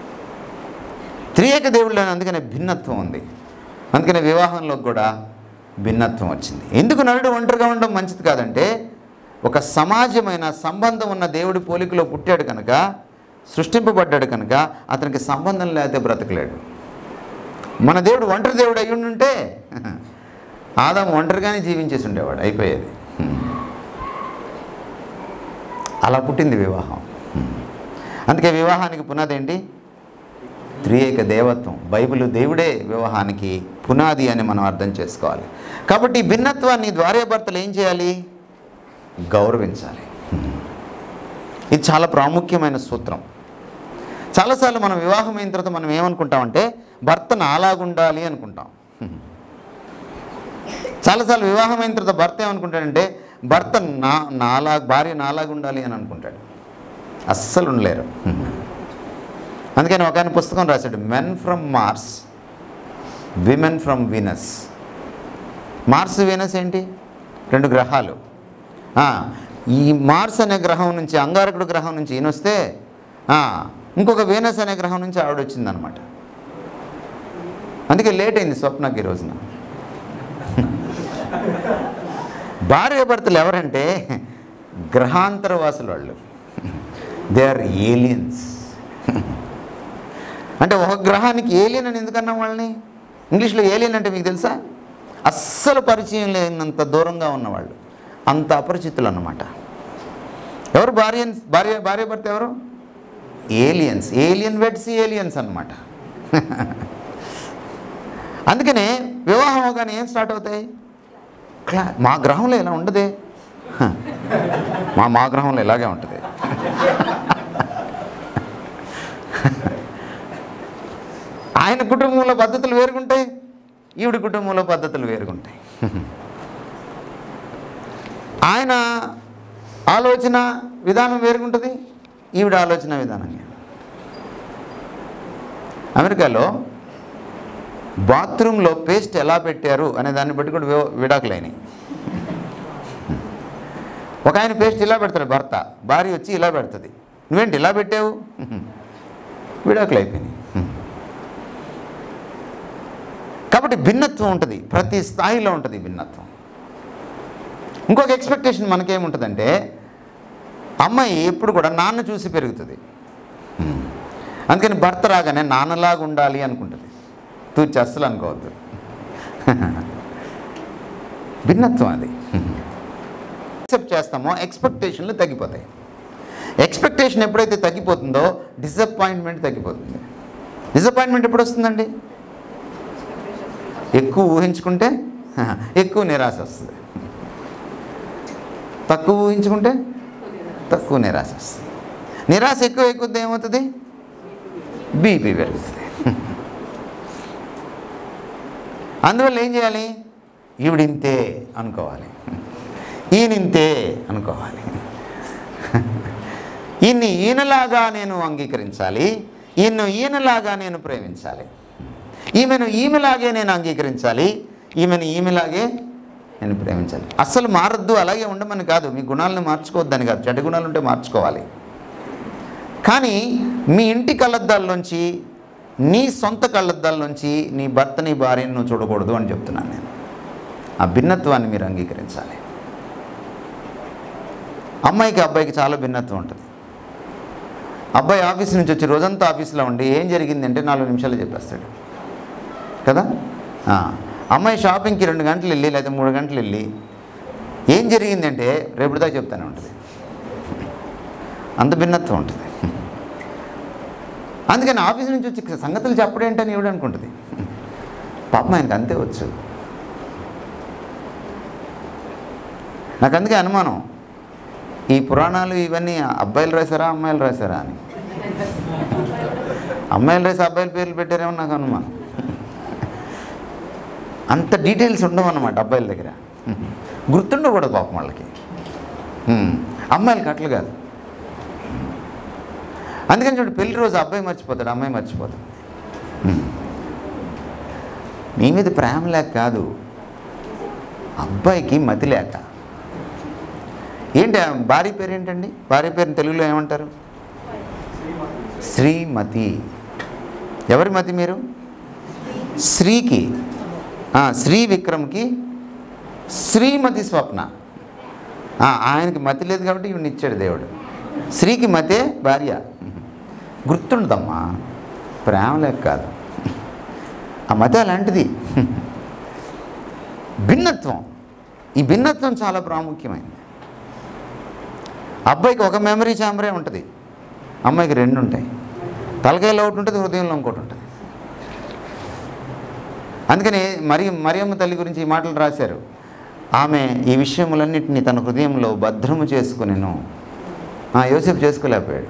త్రియేక దేవుళ్ళలో అందుకనే భిన్నత్వం ఉంది అందుకనే వివాహంలో కూడా భిన్నత్వం వచ్చింది ఎందుకు నరుడు ఒంటరిగా ఉండడం మంచిది కాదంటే ఒక సమాజమైన సంబంధం ఉన్న దేవుడి పోలికలో పుట్టాడు కనుక సృష్టింపబడ్డాడు కనుక అతనికి సంబంధం లేకపోతే బ్రతకలేడు మన దేవుడు ఒంటరి దేవుడు అయి ఉంటే ఆదాం ఒంటరిగానే జీవించేసి ఉండేవాడు అయిపోయేది అలా పుట్టింది వివాహం అందుకే వివాహానికి పునాది ఏంటి త్రియేక దేవత్వం బైబిల్ దేవుడే వివాహానికి పునాది అని మనం అర్థం చేసుకోవాలి కాబట్టి ఈ భిన్నత్వాన్ని భార్యాభర్తలు ఏం చేయాలి గౌరవించాలి ఇది చాలా ప్రాముఖ్యమైన సూత్రం చాలాసార్లు మనం వివాహం అయిన తర్వాత మనం ఏమనుకుంటామంటే భర్త నాలాగుండాలి అనుకుంటాం చాలాసార్లు వివాహం అయిన తర్వాత భర్త ఏమనుకుంటాడంటే భర్త నా నాలా భార్య నాలాగా ఉండాలి అని అనుకుంటాడు అస్సలు ఉండలేరు అందుకని ఒక ఆయన పుస్తకం రాశాడు men from Mars women from Venus Mars Venus ఏంటి రెండు గ్రహాలు ఆ, ఈ మార్స్ అనే గ్రహం నుంచి అంగారకుడు గ్రహం నుంచి ఈయన వస్తే ఆ, ఇంకొక వీనస్ అనే గ్రహం నుంచి ఆవిడ వచ్చిందనమాట అందుకే లేట్ అయింది స్వప్నకి ఈ రోజున భార్య భర్తలు ఎవరంటే గ్రహాంతర వాసులు వాళ్ళు దే ఆర్ ఏలియన్స్ అంటే ఒక గ్రహానికి ఏలియన్ అని ఎందుకన్నాం వాళ్ళని ఇంగ్లీష్లో ఏలియన్ అంటే మీకు తెలుసా అస్సలు పరిచయం లేనంత దూరంగా ఉన్నవాళ్ళు అంత అపరిచితులు అన్నమాట ఎవరు భార్య భార్య భార్య భర్త ఎవరు ఏలియన్స్ ఏలియన్ వెడ్స్ ఏలియన్స్ అన్నమాట అందుకనే వివాహం అవగానే ఏం స్టార్ట్ అవుతాయి క్లా మా గ్రహంలో ఇలా ఉండదే హ. మా మా గ్రహంలో ఇలాగే ఉంటుంది ఆయన కుటుంబంలో పద్ధతులు వేరుగుంటాయి ఈవిడ కుటుంబంలో పద్ధతులు వేరుగుంటాయి ఆయన ఆలోచన విధానం వేరుగుంటుంది ఈవిడ ఆలోచన విధానం వేరు. అమెరికాలో బాత్రూంలో పేస్ట్ ఎలా పెట్టారు అనే దాన్ని బట్టి కూడా వివ- విడాకులైనాయి ఒక ఆయన పేస్ట్ ఇలా పెడతాడు భర్త భార్య వచ్చి ఇలా పెడుతుంది నువ్వేంటి ఇలా పెట్టావు విడాకులు అయిపోయినాయి కాబట్టి భిన్నత్వం ఉంటుంది ప్రతి స్థాయిలో ఉంటుంది భిన్నత్వం ఇంకొక ఎక్స్పెక్టేషన్ మనకేముంటుందంటే అమ్మాయి ఎప్పుడు కూడా నాన్న చూసి పెరుగుతుంది హ్మ్. అందుకని భర్త రాగానే నాన్నలాగా ఉండాలి అనుకుంటుంది తూచి అస్సలు అనుకోవద్దు భిన్నత్వం అది యాక్సెప్ట్ చేస్తామో ఎక్స్పెక్టేషన్లు తగ్గిపోతాయి ఎక్స్పెక్టేషన్ ఎప్పుడైతే తగ్గిపోతుందో డిసప్పాయింట్మెంట్ తగ్గిపోతుంది డిసప్పాయింట్మెంట్ ఎప్పుడు వస్తుందండి ఎక్కువ ఊహించుకుంటే ఎక్కువ నిరాశ వస్తుంది తక్కువ ఊహించుకుంటే తక్కువ నిరాశ వస్తుంది నిరాశ ఎక్కువ ఎక్కువ ఏమవుతుంది బీపీ పెరుగుతుంది అందువల్ల ఏం చేయాలి ఈవిడింతే అనుకోవాలి ఈయనింతే అనుకోవాలి ఈయన్ని ఈయనలాగా నేను అంగీకరించాలి ఈయన్ను ఈయనలాగా నేను ప్రేమించాలి ఈమెను ఈమెలాగే నేను అంగీకరించాలి ఈమెను ఈమెలాగే నేను ప్రేమించాలి అస్సలు మారద్దు అలాగే ఉండమని కాదు మీ గుణాలను మార్చుకోవద్దని కాదు చెడ్డ గుణాలు ఉంటే మార్చుకోవాలి కానీ మీ ఇంటి కళ్ళద్దాల్లోంచి నీ సొంత కళ్ళద్దాల్లోంచి నీ భర్తని భార్యను నువ్వు చూడకూడదు అని చెప్తున్నాను నేను ఆ భిన్నత్వాన్ని మీరు అంగీకరించాలి అమ్మాయికి అబ్బాయికి చాలా భిన్నత్వం ఉంటుంది అబ్బాయి ఆఫీస్ నుంచి వచ్చి రోజంతా ఆఫీస్లో ఉండి ఏం జరిగిందంటే నాలుగు నిమిషాలు చెప్పేస్తాడు కదా ఆ, అమ్మాయి షాపింగ్కి రెండు గంటలు వెళ్ళి లేదా మూడు గంటలు వెళ్ళి ఏం జరిగిందంటే రేపుడుదా చెప్తానే ఉంటుంది అంత భిన్నత్వం ఉంటుంది అందుకని ఆఫీస్ నుంచి వచ్చి సంగతులు చెప్పడేంటని ఎవడు అనుకుంటుంది పాపం ఆయనకు అంతే వచ్చు నాకు అందుకే అనుమానం ఈ పురాణాలు ఇవన్నీ అబ్బాయిలు రాశారా అమ్మాయిలు రాశారా అని అమ్మాయిలు రాసి అబ్బాయిల పేర్లు పెట్టారేమో నాకు అనుమానం అంత డీటెయిల్స్ ఉండవు అన్నమాట అబ్బాయిల దగ్గర గుర్తుండకూడదు పాపం వాళ్ళకి హ్మ్. అమ్మాయిలకి అట్లు కాదు అందుకని చూడు పెళ్లి రోజు అబ్బాయి మర్చిపోతాడు అమ్మాయి మర్చిపోతాడు హ్మ్. మీ మీద ప్రేమ లేక కాదు అబ్బాయికి మతి లేక ఏంటి ఆ భార్య పేరు ఏంటండి భార్య పేరుని తెలుగులో ఏమంటారు శ్రీమతి ఎవరి మతి మీరు శ్రీకి ఆ, శ్రీ విక్రమ్కి శ్రీమతి స్వప్న ఆ, ఆయనకి మతి లేదు కాబట్టి ఈవిని ఇచ్చాడు దేవుడు స్త్రీకి మతే భార్య గుర్తుండదమ్మా ప్రేమ లేక కాదు ఆ మతి అలాంటిది భిన్నత్వం ఈ భిన్నత్వం చాలా ప్రాముఖ్యమైనది అబ్బాయికి ఒక మెమరీ ఛాంబరే ఉంటుంది అమ్మాయికి రెండు ఉంటాయి తలకాయలో ఒకటి ఉంటుంది హృదయంలో ఇంకోటి ఉంటుంది అందుకని మరి మరియమ్మ తల్లి గురించి ఈ మాటలు రాశారు ఆమె ఈ విషయములన్నింటినీ తన హృదయంలో భద్రము చేసుకునేను యోసేపు చేసుకోలేకపోయాడు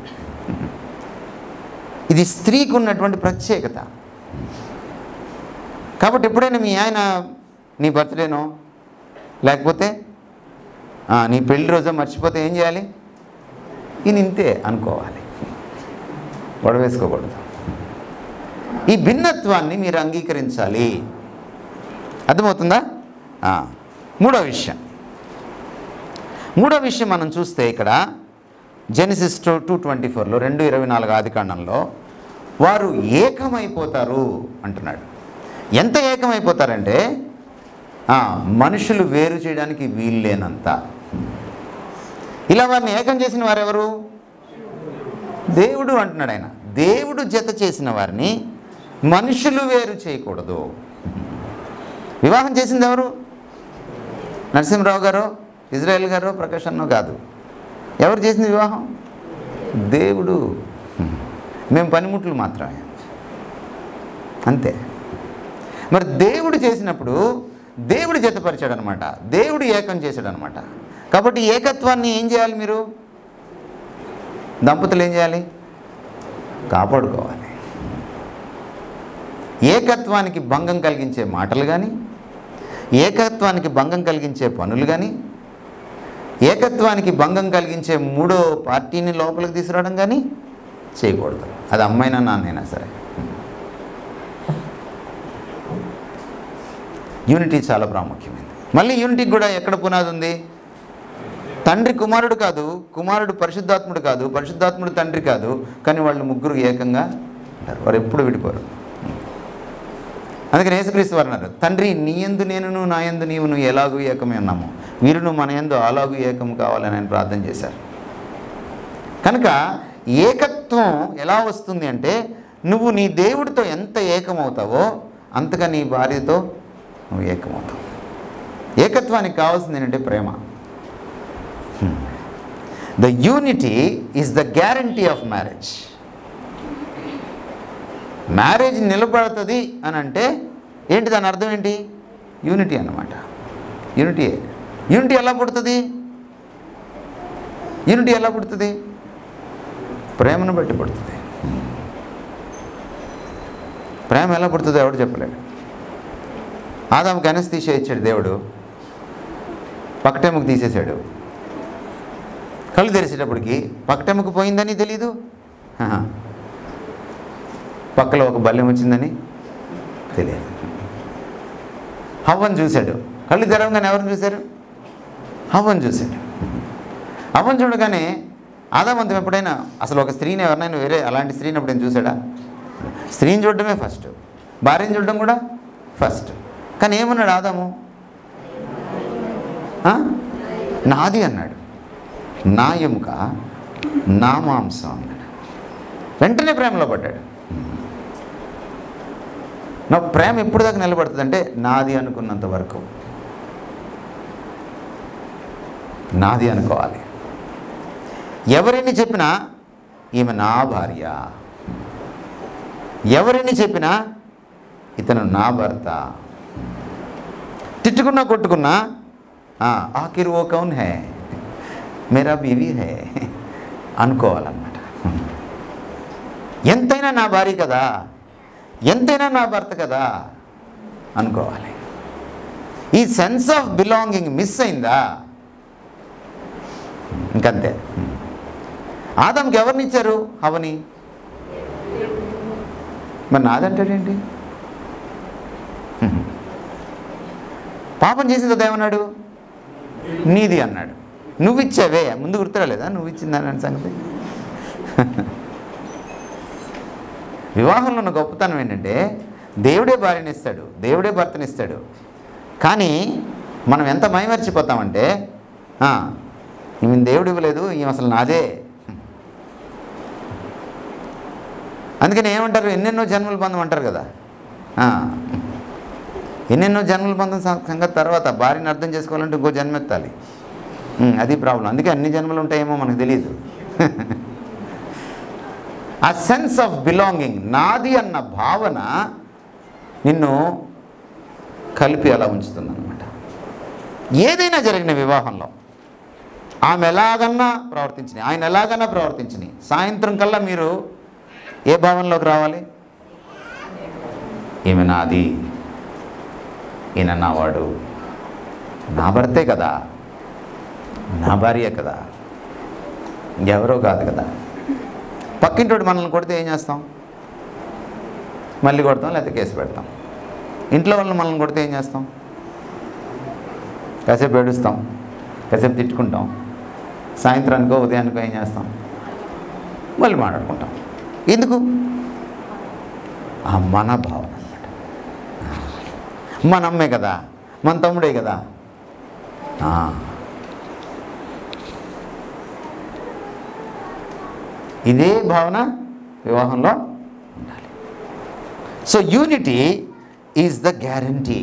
ఇది స్త్రీకి ఉన్నటువంటి ప్రత్యేకత కాబట్టి ఎప్పుడైనా మీ ఆయన నీ బర్త్డేనో లేకపోతే ఆ, నీ పెళ్లి రోజు మర్చిపోతే ఏం చేయాలి ఈయన ఇంతే అనుకోవాలి గొడవ వేసుకోకూడదు ఈ భిన్నత్వాన్ని మీరు అంగీకరించాలి అర్థమవుతుందా ఆ, మూడో విషయం మూడో విషయం మనం చూస్తే ఇక్కడ జెనిసిస్ టూ టూ ట్వంటీ ఫోర్లో రెండు ఇరవై నాలుగు ఆదికాండంలో వారు ఏకమైపోతారు అంటున్నాడు ఎంత ఏకమైపోతారంటే ఆ, మనుషులు వేరు చేయడానికి వీల్లేనంత ఇలా వారిని ఏకం చేసిన వారెవరు దేవుడు అంటున్నాడు ఆయన దేవుడు జత చేసిన వారిని మనుషులు వేరు చేయకూడదు వివాహం చేసింది ఎవరు నరసింహరావు గారు ఇజ్రాయెల్ గారు ప్రకాష్ అన్నో కాదు ఎవరు చేసింది వివాహం దేవుడు మేము పనిముట్లు మాత్రమే అంతే మరి దేవుడు చేసినప్పుడు దేవుడు జతపరిచాడు అనమాట దేవుడు ఏకం చేశాడు అనమాట కాబట్టి ఏకత్వాన్ని ఏం చేయాలి మీరు దంపతులు ఏం చేయాలి కాపాడుకోవాలి ఏకత్వానికి భంగం కలిగించే మాటలు కానీ ఏకత్వానికి భంగం కలిగించే పనులు కానీ ఏకత్వానికి భంగం కలిగించే మూడో పార్టీని లోపలికి తీసుకురావడం కానీ చేయకూడదు అది అమ్మైనా నాన్నైనా సరే యూనిటీ చాలా ప్రాముఖ్యమైనది మళ్ళీ యూనిటీకి కూడా ఎక్కడ పునాది ఉంది తండ్రి కుమారుడు కాదు కుమారుడు పరిశుద్ధాత్ముడు కాదు పరిశుద్ధాత్ముడు తండ్రి కాదు కానీ వాళ్ళు ముగ్గురు ఏకంగా ఉంటారు వారు ఎప్పుడు విడిపోరు అందుకని యేసుక్రీస్తు వారు అన్నారు తండ్రి నీ యందు నేనును నా యందు నీవును ఎలాగూ ఏకమే ఉన్నాము వీరును మన యందు అలాగూ ఏకము కావాలని ఆయన ప్రార్థన చేశారు కనుక ఏకత్వం ఎలా వస్తుంది అంటే నువ్వు నీ దేవుడితో ఎంత ఏకమవుతావో అంతగా నీ భార్యతో నువ్వు ఏకమవుతావు ఏకత్వానికి కావాల్సింది ఏంటంటే ప్రేమ the unity is the guarantee of marriage marriage నిలబడుతుంది అని అంటే ఏంటి దాని అర్థం ఏంటి యూనిటీ అన్నమాట యూనిటీ యూనిటీ ఎలా పుడుతుంది యూనిటీ ఎలా పుడుతుంది ప్రేమను బట్టి పుడుతుంది ప్రేమ ఎలా పుడుతుందో ఎవడు చెప్పలేడు ఆదాముకి అనస్థీషియా ఇచ్చాడు దేవుడు పక్కటెముకు తీసేశాడు కళ్ళు తెరిచేటప్పటికి పక్కటెముకు పోయిందని తెలీదు ఆహా. పక్కలో ఒక బల్యం వచ్చిందని తెలియదు హవ్వను చూశాడు కళ్ళు తెరవగానే ఎవరిని చూశారు హవ్వను చూశాడు హవ్వను చూడగానే ఆదామంతం ఎప్పుడైనా అసలు ఒక స్త్రీని ఎవరినైనా వేరే అలాంటి స్త్రీని ఎప్పుడైనా చూశాడా స్త్రీని చూడడమే ఫస్ట్ భార్యని చూడడం కూడా ఫస్ట్ కానీ ఏమన్నాడు ఆదాము ఆ? నాది అన్నాడు నా ఎముక నా మాంసం అన్నాడు వెంటనే ప్రేమలో పడ్డాడు నా ప్రేమ ఎప్పుడు దాకా నిలబడుతుంది అంటే నాది అనుకున్నంత వరకు నాది అనుకోవాలి ఎవరిని చెప్పినా ఈమె నా భార్య ఎవరిని చెప్పినా ఇతను నా భర్త తిట్టుకున్నా కొట్టుకున్నా "ఆ, ఆఖిర్ ఓ కౌన్ హే మేరా బీవీ హే అనుకోవాలన్నమాట ఎంతైనా నా భార్య కదా ఎంతైనా నా భర్త కదా అనుకోవాలి ఈ సెన్స్ ఆఫ్ బిలాంగింగ్ మిస్ అయిందా ఇంకంతే ఆదంకి ఎవరిని ఇచ్చారు అవని మరి నాదంటాడేంటి పాపం చేసిన తర్వాత ఏమన్నాడు నీది అన్నాడు నువ్వు ఇచ్చావే ముందు గుర్తురాలేదా నువ్వు ఇచ్చిందని సంగతి వివాహంలో ఉన్న గొప్పతనం ఏంటంటే దేవుడే భార్యని ఇస్తాడు దేవుడే భర్తని ఇస్తాడు కానీ మనం ఎంత మైమర్చిపోతామంటే "ఆ, ఈమె దేవుడు ఇవ్వలేదు ఈమె అసలు నాదే అందుకని ఏమంటారు ఎన్నెన్నో జన్మల బంధం అంటారు కదా ఆ, ఎన్నెన్నో జన్మల బంధం సం- సంగతి తర్వాత భార్యని అర్థం చేసుకోవాలంటే ఇంకో జన్మ ఎత్తాలి ఉమ్, అది ప్రాబ్లం అందుకే అన్ని జన్మలు ఉంటాయేమో మనకు తెలియదు ఆ సెన్స్ ఆఫ్ బిలాంగింగ్ నాది అన్న భావన నిన్ను కలిపి అలా ఉంచుతుందన్నమాట ఏదైనా జరిగిన వివాహంలో ఆమె ఎలాగన్నా ప్రవర్తించినాయి ఆయన ఎలాగన్నా ప్రవర్తించినాయి సాయంత్రం కల్లా మీరు ఏ భావనలోకి రావాలి ఈమె నాది ఈయన నావాడు నా భర్తే కదా నా భార్య కదా ఇంకెవరో కాదు కదా పక్కింటోడు మనల్ని కొడితే ఏం చేస్తాం మళ్ళీ కొడతాం లేకపోతే కేసు పెడతాం ఇంట్లో వాళ్ళని మనల్ని కొడితే ఏం చేస్తాం కాసేపు ఏడుస్తాం కాసేపు తిట్టుకుంటాం సాయంత్రానికో ఉదయానికో ఏం చేస్తాం మళ్ళీ మాట్లాడుకుంటాం ఎందుకు ఆ మన భావన అనమాట మన అమ్మే కదా మన తమ్ముడే కదా ఆ. ఇదే భావన వివాహంలో ఉండాలి so unity is the guarantee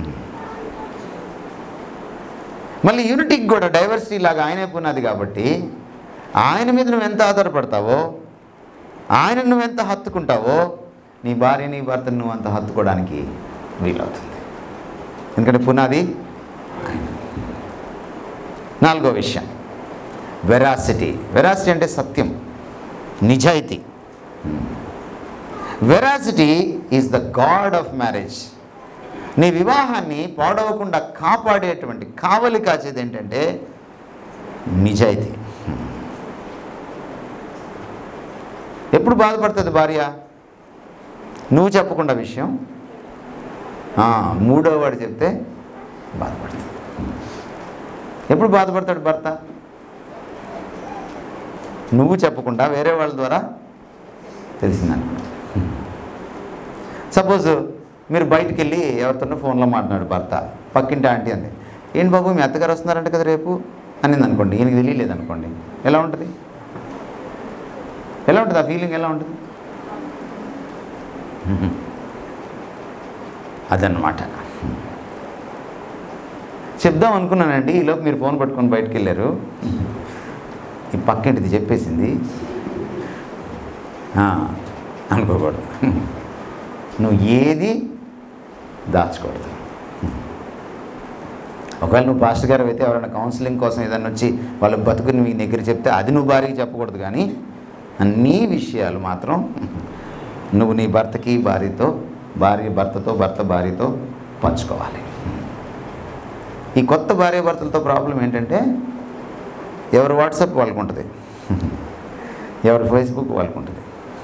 మళ్ళీ యూనిటీకి కూడా డైవర్సిటీ లాగా ఆయనే పునాది కాబట్టి ఆయన మీద నువ్వు ఎంత ఆధారపడతావో ఆయన నువ్వు ఎంత హత్తుకుంటావో నీ భార్య నీ భర్తను నువ్వు అంత హత్తుకోవడానికి వీలవుతుంది ఎందుకంటే పునాది ఆయన. నాలుగో విషయం వెరాసిటీ వెరాసిటీ అంటే సత్యం నిజాయితీ veracity is the god of marriage నీ వివాహాన్ని పాడవకుండా కాపాడేటువంటి కావలి కాచేది ఏంటంటే నిజాయితీ ఎప్పుడు బాధపడుతుంది భార్య నువ్వు చెప్పకుండా విషయం ఆ, మూడో వాడు చెప్తే బాధపడుతుంది ఎప్పుడు బాధపడతాడు భర్త నువ్వు చెప్పకుండా వేరే వాళ్ళ ద్వారా తెలిసిందనుకో సపోజ్ మీరు బయటికి వెళ్ళి ఎవరితోనో ఫోన్లో మాట్లాడు భర్త పక్కింటి ఆంటీ అంది ఏంటి బాబు మీ అత్తగారు వస్తున్నారంట కదా రేపు అనింది అనుకోండి ఈయనకి తెలియలేదు అనుకోండి ఎలా ఉంటుంది ఎలా ఉంటుంది ఆ ఫీలింగ్ ఎలా ఉంటుంది అదన్నమాట చెప్దాం అనుకున్నానండి ఈలోపు మీరు ఫోన్ పట్టుకొని బయటికి వెళ్ళారు ఈ పక్కింటిది చెప్పేసింది ఆ, అనుకోకూడదు నువ్వు ఏది దాచకూడదు ఒకవేళ నువ్వు పాస్టర్ గారు అయితే ఎవరైనా కౌన్సిలింగ్ కోసం ఏదైనా వచ్చి వాళ్ళ బతుకుని మీ దగ్గర చెప్తే అది నువ్వు భార్యకి చెప్పకూడదు కానీ అన్ని విషయాలు మాత్రం నువ్వు నీ భర్తకి భార్యతో భార్య భర్తతో భర్త భార్యతో పంచుకోవాలి ఈ కొత్త భార్య భర్తలతో ప్రాబ్లం ఏంటంటే ఎవరి వాట్సాప్ వాళ్ళకు ఉంటుంది ఎవరి ఫేస్బుక్ వాళ్ళకు ఉంటుంది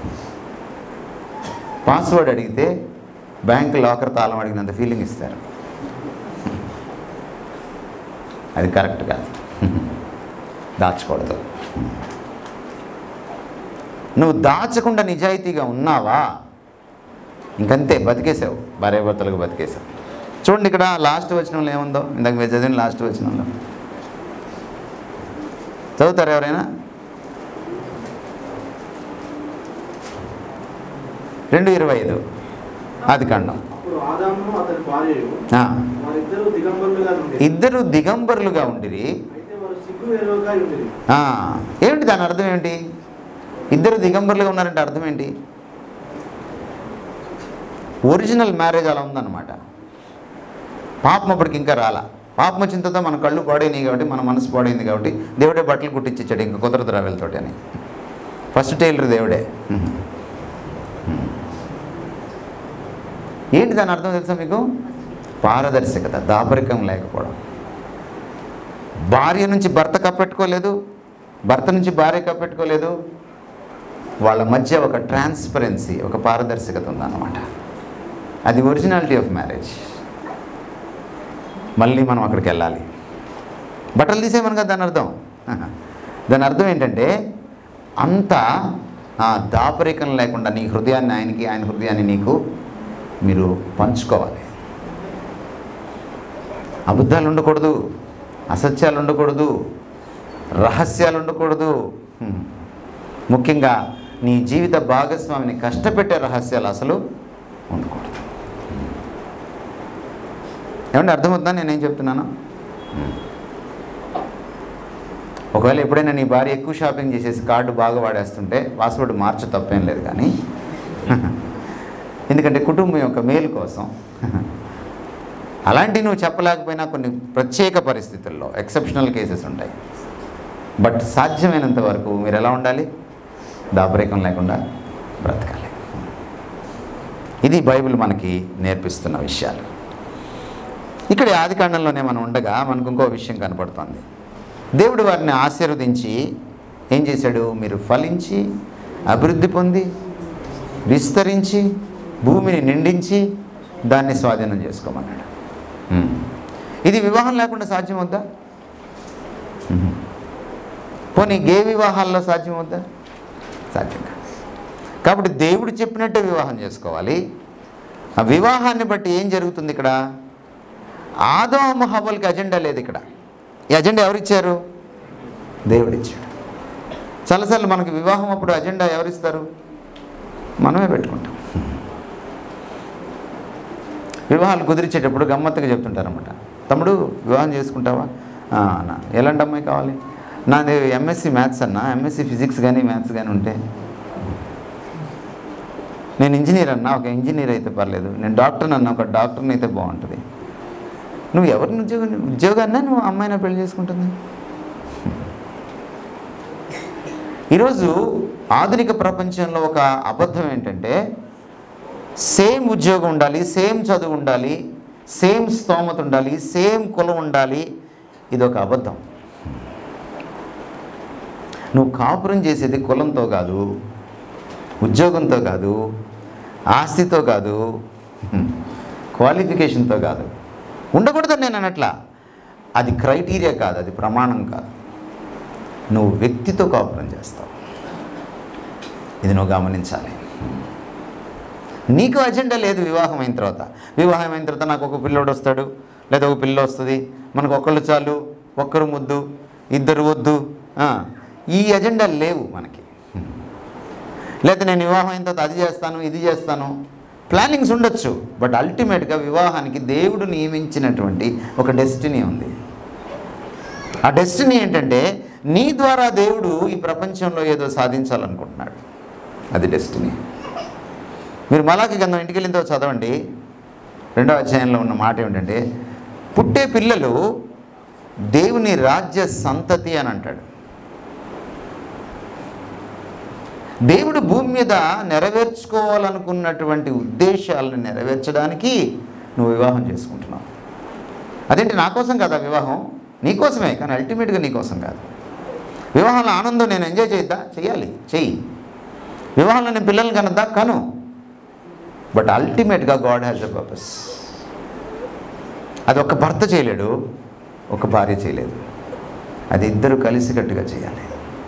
పాస్వర్డ్ అడిగితే బ్యాంక్ లాకర్ తాళం అడిగినంత ఫీలింగ్ ఇస్తారు అది కరెక్ట్ కాదు దాచకూడదు నువ్వు దాచకుండా నిజాయితీగా ఉన్నావా ఇంకంతే బతికేసావు భార్యాభర్తలకు బతికేసావు చూడండి ఇక్కడ లాస్ట్ వచనంలో ఏముందో ఇందాక మీరు చదివిన లాస్ట్ వచనంలో చదువుతారు ఎవరైనా రెండు ఇరవై ఐదు అది ఖండం అప్పుడు ఆదాము అతని భార్యయు ఆ, వారిద్దరూ దిగంబరులుగా ఉండేది ఇద్దరు దిగంబరులుగా ఉండిరి అయితే వారు సిగ్గు ఎరువుగా ఉండేది ఆ, ఏమిటి దాని అర్థం ఏంటి ఇద్దరు దిగంబరులుగా ఉన్నారంటే అర్థం ఏంటి ఒరిజినల్ మ్యారేజ్ అలా ఉందన్నమాట పాపం అప్పటికి ఇంకా రాలా పాపం వచ్చిన తర్వాత మన కళ్ళు పాడైనాయి కాబట్టి మన మనసు పాడైంది కాబట్టి దేవుడే బట్టలు కుట్టించాడు ఇంకా కుదరదు రా వెళ్తాడు అని ఫస్ట్ టైలర్ దేవుడే ఏంటి దాని అర్థం తెలుసా మీకు పారదర్శకత దాపరికం లేకపోవడం భార్య నుంచి భర్త కప్పెట్టుకోలేదు భర్త నుంచి భార్య కప్పెట్టుకోలేదు వాళ్ళ మధ్య ఒక ట్రాన్స్పరెన్సీ ఒక పారదర్శకత ఉందన్నమాట అది ఒరిజినాలిటీ ఆఫ్ మ్యారేజ్ మళ్ళీ మనం అక్కడికి వెళ్ళాలి బట్టలు తీసేయమని కదా దాని అర్థం దాని అర్థం ఏంటంటే అంత ఆ, దాపరికం లేకుండా నీ హృదయాన్ని ఆయనకి ఆయన హృదయాన్ని నీకు మీరు పంచుకోవాలి అబద్ధాలు ఉండకూడదు అసత్యాలు ఉండకూడదు రహస్యాలు ఉండకూడదు హ్మ్. ముఖ్యంగా నీ జీవిత భాగస్వామిని కష్టపెట్టే రహస్యాలు అసలు ఉండకూడదు ఏమంటే అర్థమవుతుందా నేనేం చెప్తున్నాను హ్మ్. ఒకవేళ ఎప్పుడైనా నీ భార్య ఎక్కువ షాపింగ్ చేసేసి కార్డు బాగా వాడేస్తుంటే పాస్వర్డ్ మార్చు తప్పేం లేదు కానీ ఎందుకంటే కుటుంబం యొక్క మేలు కోసం అలాంటి నువ్వు చెప్పలేకపోయినా కొన్ని ప్రత్యేక పరిస్థితుల్లో ఎక్సెప్షనల్ కేసెస్ ఉంటాయి బట్ సాధ్యమైనంత వరకు మీరు ఎలా ఉండాలి దాపరికం లేకుండా బ్రతకాలి ఇది బైబిల్ మనకి నేర్పిస్తున్న విషయాలు ఇక్కడ ఆది కాండంలోనే మనం ఉండగా మనకు ఇంకో విషయం కనపడుతుంది దేవుడు వారిని ఆశీర్వదించి ఏం చేశాడు మీరు ఫలించి అభివృద్ధి పొంది విస్తరించి భూమిని నిండించి దాన్ని స్వాధీనం చేసుకోమన్నాడు ఉమ్. ఇది వివాహం లేకుండా సాధ్యమవుద్దా ఉహు. పోనీ గే వివాహాల్లో సాధ్యమవుద్దా సాధ్యం కాదు కాబట్టి దేవుడు చెప్పినట్టే వివాహం చేసుకోవాలి ఆ వివాహాన్ని బట్టి ఏం జరుగుతుంది ఇక్కడ ఆదోమ హవల్కి అజెండా లేదు ఇక్కడ ఈ అజెండా ఎవరిచ్చారు దేవుడిచ్చాడు చాలాసార్లు మనకి వివాహం అప్పుడు అజెండా ఎవరిస్తారు మనమే పెట్టుకుంటాం వివాహాలు కుదిరిచేటప్పుడు గమ్మత్తుగా చెప్తుంటారన్నమాట తమ్ముడు వివాహం చేసుకుంటావా "ఆ, అన్న ఎలాంటి అమ్మాయి కావాలి నాది ఎంఎస్సి మ్యాథ్స్ అన్న ఎంఎస్సి ఫిజిక్స్ కానీ మ్యాథ్స్ కానీ ఉంటే నేను ఇంజనీర్ అన్నా ఒక ఇంజనీర్ అయితే పర్లేదు నేను డాక్టర్ అన్నా ఒక డాక్టర్ని అయితే బాగుంటుంది నువ్వు ఎవరిని ఉద్యోగం ఉద్యోగాన్నా నువ్వు అమ్మాయినా పెళ్లి చేసుకుంటుంది ఈరోజు ఆధునిక ప్రపంచంలో ఒక అబద్ధం ఏంటంటే సేమ్ ఉద్యోగం ఉండాలి సేమ్ చదువు ఉండాలి సేమ్ స్తోమత ఉండాలి సేమ్ కులం ఉండాలి ఇది ఒక అబద్ధం నువ్వు కాపురం చేసేది కులంతో కాదు ఉద్యోగంతో కాదు ఆస్తితో కాదు క్వాలిఫికేషన్తో కాదు ఉండకూడదని నేను అనట్లా అది క్రైటీరియా కాదు అది ప్రమాణం కాదు నువ్వు వ్యక్తితో కాపురం చేస్తావు ఇది నువ్వు గమనించాలి నీకు అజెండా లేదు వివాహం అయిన తర్వాత వివాహం అయిన తర్వాత నాకు ఒక పిల్లోడు వస్తాడు లేదా ఒక పిల్ల వస్తుంది మనకు ఒకళ్ళు చాలు ఒక్కరు ముద్దు ఇద్దరు వద్దు ఆ, ఈ అజెండా లేవు మనకి లేదా నేను వివాహం అయిన తర్వాత అది చేస్తాను ఇది చేస్తాను ప్లానింగ్స్ ఉండొచ్చు బట్ అల్టిమేట్గా వివాహానికి దేవుడు నియమించినటువంటి ఒక డెస్టినీ ఉంది ఆ డెస్టినీ ఏంటంటే నీ ద్వారా దేవుడు ఈ ప్రపంచంలో ఏదో సాధించాలనుకుంటున్నాడు అది డెస్టినీ మీరు మలాకి గంధం ఇంటికి వెళ్ళిన తర్వాత చదవండి రెండో అధ్యాయంలో ఉన్న మాట ఏమిటంటే పుట్టే పిల్లలు దేవుని రాజ్య సంతతి అని అంటాడు దేవుడు భూమి మీద నెరవేర్చుకోవాలనుకున్నటువంటి ఉద్దేశాలను నెరవేర్చడానికి నువ్వు వివాహం చేసుకుంటున్నావు అదేంటి నా కోసం కదా వివాహం నీకోసమే కానీ అల్టిమేట్గా నీకోసం కాదు వివాహంలో ఆనందం నేను ఎంజాయ్ చేయొద్దా చెయ్యాలి చెయ్యి వివాహంలో నేను పిల్లల్ని కనద్దా కను బట్ అల్టిమేట్గా గాడ్ హ్యాస్ ఎ పర్పస్ అది ఒక భర్త చేయలేడు ఒక భార్య చేయలేదు అది ఇద్దరు కలిసికట్టుగా చేయాలి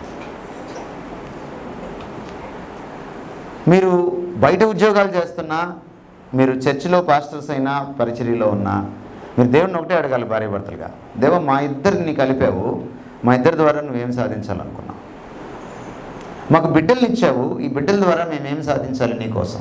మీరు బయట ఉద్యోగాలు చేస్తున్నా మీరు చర్చిలో పాస్టర్స్ అయినా పరిచర్యలో ఉన్నా మీరు దేవుడిని ఒకటే అడగాలి భార్య భర్తలుగా దేవ మా ఇద్దరిని కలిపావు మా ఇద్దరి ద్వారా నువ్వేం సాధించాలనుకున్నావు మాకు బిడ్డల్ని ఇచ్చావు ఈ బిడ్డల ద్వారా మేమేం సాధించాలి నీకోసం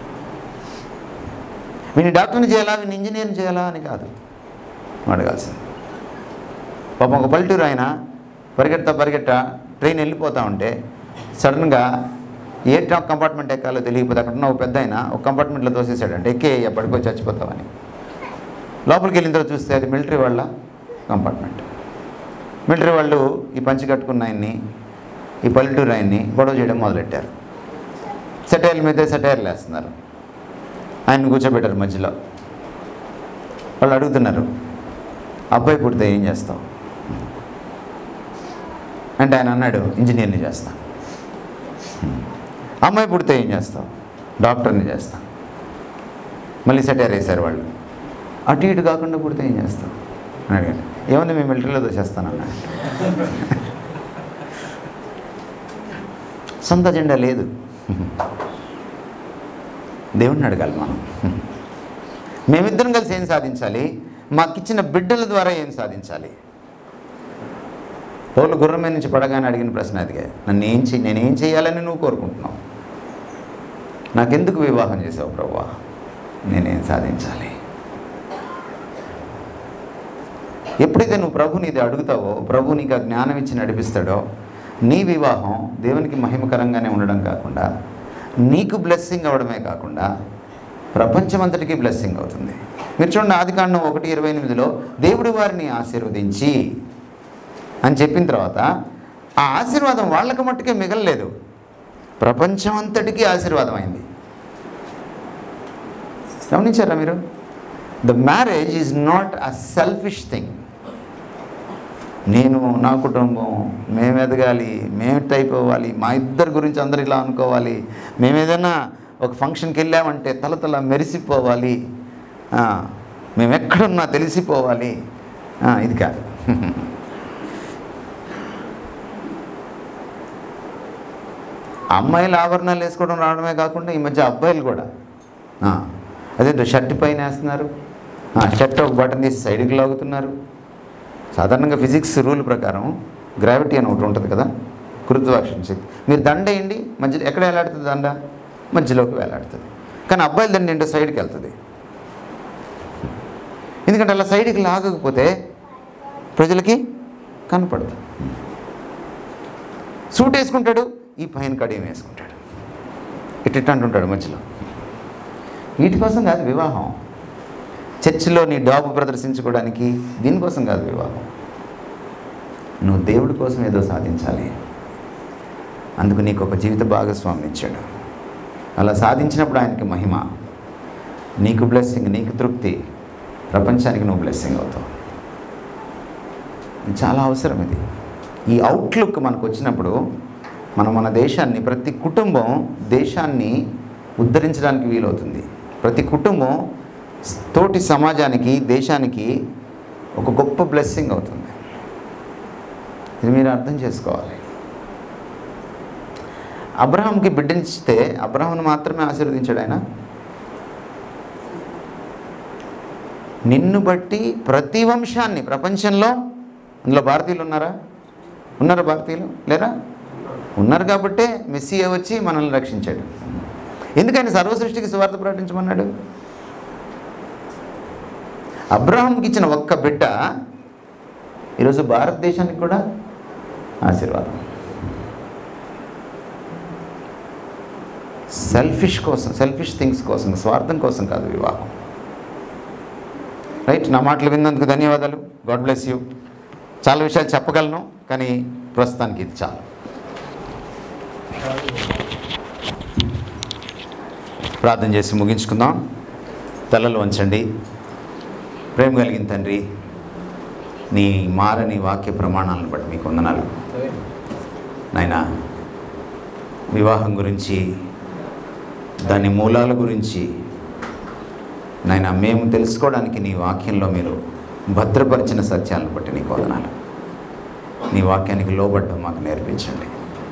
వీని డాక్టర్ని చేయాలా వీని ఇంజనీర్ని చేయాలా అని కాదు అడగాల్సింది పాపం ఒక పల్లెటూరు ఆయన పరిగెడతా పరిగెట్ట ట్రైన్ వెళ్ళిపోతా ఉంటే సడన్గా ఏ ట్రాక్ కంపార్ట్మెంట్ ఎక్కాలో తెలియకపోతే అక్కడ ఉన్న ఒక పెద్ద ఆయన ఒక కంపార్ట్మెంట్లో తోసేసాడంటే ఎక్కే పడిపోయి చచ్చిపోతావని లోపలికి వెళ్ళిన తర్వాత చూస్తే అది మిలిటరీ వాళ్ళ కంపార్ట్మెంట్ మిలిటరీ వాళ్ళు ఈ పంచి కట్టుకున్న ఆయన్ని ఈ పల్లెటూరు ఆయన్ని గొడవ చేయడం మొదలెట్టారు సెటైర్ల మీద సెటైర్లు వేస్తున్నారు ఆయన్ని కూర్చోబెట్టారు మధ్యలో వాళ్ళు అడుగుతున్నారు అబ్బాయి పుడితే ఏం చేస్తావు అంటే ఆయన అన్నాడు ఇంజనీర్ని చేస్తా అమ్మాయి పుడితే ఏం చేస్తావు డాక్టర్ని చేస్తా మళ్ళీ సెటైర్ వేశారు వాళ్ళు అటు ఇటు కాకుండా పుడితే ఏం చేస్తావు అని అడిగాను ఏముంది మేము మిలిటరీలో దోచేస్తాను అన్నాడు సొంత అజెండా లేదు దేవుణ్ణి అడగాలి మనం మేమిద్దరం కలిసి ఏం సాధించాలి మాకిచ్చిన బిడ్డల ద్వారా ఏం సాధించాలి పౌలు గుర్రం మీద నుంచి పడగానే అడిగిన ప్రశ్న అదిగా నన్ను ఏం చెయ్యి నేనేం చేయాలని నువ్వు కోరుకుంటున్నావు నాకెందుకు వివాహం చేసావు ప్రభా నేనేం సాధించాలి ఎప్పుడైతే నువ్వు ప్రభు నీది అడుగుతావో ప్రభు నీకు ఆ జ్ఞానం ఇచ్చి నడిపిస్తాడో నీ వివాహం దేవునికి మహిమకరంగానే ఉండడం కాకుండా నీకు బ్లెస్సింగ్ అవ్వడమే కాకుండా ప్రపంచమంతటికి బ్లెస్సింగ్ అవుతుంది మీరు చూడండి ఆది కాండం ఒకటి ఇరవై ఎనిమిదిలో దేవుడు వారిని ఆశీర్వదించి అని చెప్పిన తర్వాత ఆ ఆశీర్వాదం వాళ్ళకి మట్టుకే మిగలలేదు ప్రపంచం అంతటికీ ఆశీర్వాదం అయింది గమనించారా మీరు the marriage is not a selfish thing నేను నా కుటుంబం మేము ఎదగాలి మేము టైప్ అవ్వాలి మా ఇద్దరి గురించి అందరు ఇలా అనుకోవాలి మేము ఏదైనా ఒక ఫంక్షన్కి వెళ్ళామంటే తల తల మెరిసిపోవాలి ఆ, మేము ఎక్కడున్నా తెలిసిపోవాలి ఆ, ఇది కాదు అమ్మాయిలు ఆభరణాలు వేసుకోవడం రావడమే కాకుండా ఈ మధ్య అబ్బాయిలు కూడా ఆ, అదేంటో షర్ట్ పైన వేస్తున్నారు ఆ, షర్ట్ ఒక బటన్ తీసి సైడ్కి లాగుతున్నారు సాధారణంగా ఫిజిక్స్ రూల్ ప్రకారం గ్రావిటీ అని ఒకటి ఉంటుంది కదా గురుత్వాకర్షణ శక్తి మీరు దండ వేయండి మధ్య ఎక్కడ వేలాడుతుంది దండ మధ్యలోకి వేలాడుతుంది కానీ అబ్బాయిల దండ ఏంటో సైడ్కి వెళ్తుంది ఎందుకంటే అలా సైడ్కి లాగకపోతే ప్రజలకి కనపడదు సూట్ వేసుకుంటాడు ఈ పైన కడియం వేసుకుంటాడు ఇటు అంటుంటాడు మధ్యలో వీటి కోసం కాదు వివాహం చర్చిలో నీ డాబు ప్రదర్శించుకోవడానికి దీనికోసం కాదు వివాహం నువ్వు దేవుడి కోసం ఏదో సాధించాలి అందుకు నీకు ఒక జీవిత భాగస్వామిని ఇచ్చాడు అలా సాధించినప్పుడు ఆయనకి మహిమ నీకు బ్లెస్సింగ్ నీకు తృప్తి ప్రపంచానికి నువ్వు బ్లెస్సింగ్ అవుతావు ఇది చాలా అవసరం ఇది ఈ అవుట్లుక్ మనకు వచ్చినప్పుడు మనం మన దేశాన్ని ప్రతి కుటుంబం దేశాన్ని ఉద్ధరించడానికి వీలవుతుంది ప్రతి కుటుంబం తోటి సమాజానికి దేశానికి ఒక గొప్ప బ్లెస్సింగ్ అవుతుంది ఇది మీరు అర్థం చేసుకోవాలి అబ్రహాంకి బిడ్డనిస్తే అబ్రహాంను మాత్రమే ఆశీర్వదించాడు ఆయన నిన్ను బట్టి ప్రతి వంశాన్ని ప్రపంచంలో అందులో భారతీయులు ఉన్నారా ఉన్నారా భారతీయులు లేరా ఉన్నారు కాబట్టే మెస్సియా వచ్చి మనల్ని రక్షించాడు ఎందుకని సర్వసృష్టికి సువార్త ప్రకటించమన్నాడు అబ్రహాంకి ఇచ్చిన ఒక్క బిడ్డ ఈరోజు భారతదేశానికి కూడా ఆశీర్వాదం సెల్ఫిష్ కోసం సెల్ఫిష్ థింగ్స్ కోసం స్వార్థం కోసం కాదు వివాహం రైట్ నా మాటలు విన్నందుకు ధన్యవాదాలు గాడ్ బ్లెస్ యూ చాలా విషయాలు చెప్పగలను కానీ ప్రస్తుతానికి ఇది చాలు ప్రార్థన చేసి ముగించుకుందాం తలలు వంచండి ప్రేమ కలిగిన తండ్రి నీ మారని వాక్య ప్రమాణాలను బట్టి మీకు వందనాలు నాయన వివాహం గురించి దాని మూలాల గురించి నాయన మేము తెలుసుకోవడానికి నీ వాక్యంలో మీరు భద్రపరిచిన సత్యాలను బట్టి నీకు వందనాలు నీ వాక్యానికి లోబడ్డం మాకు నేర్పించండి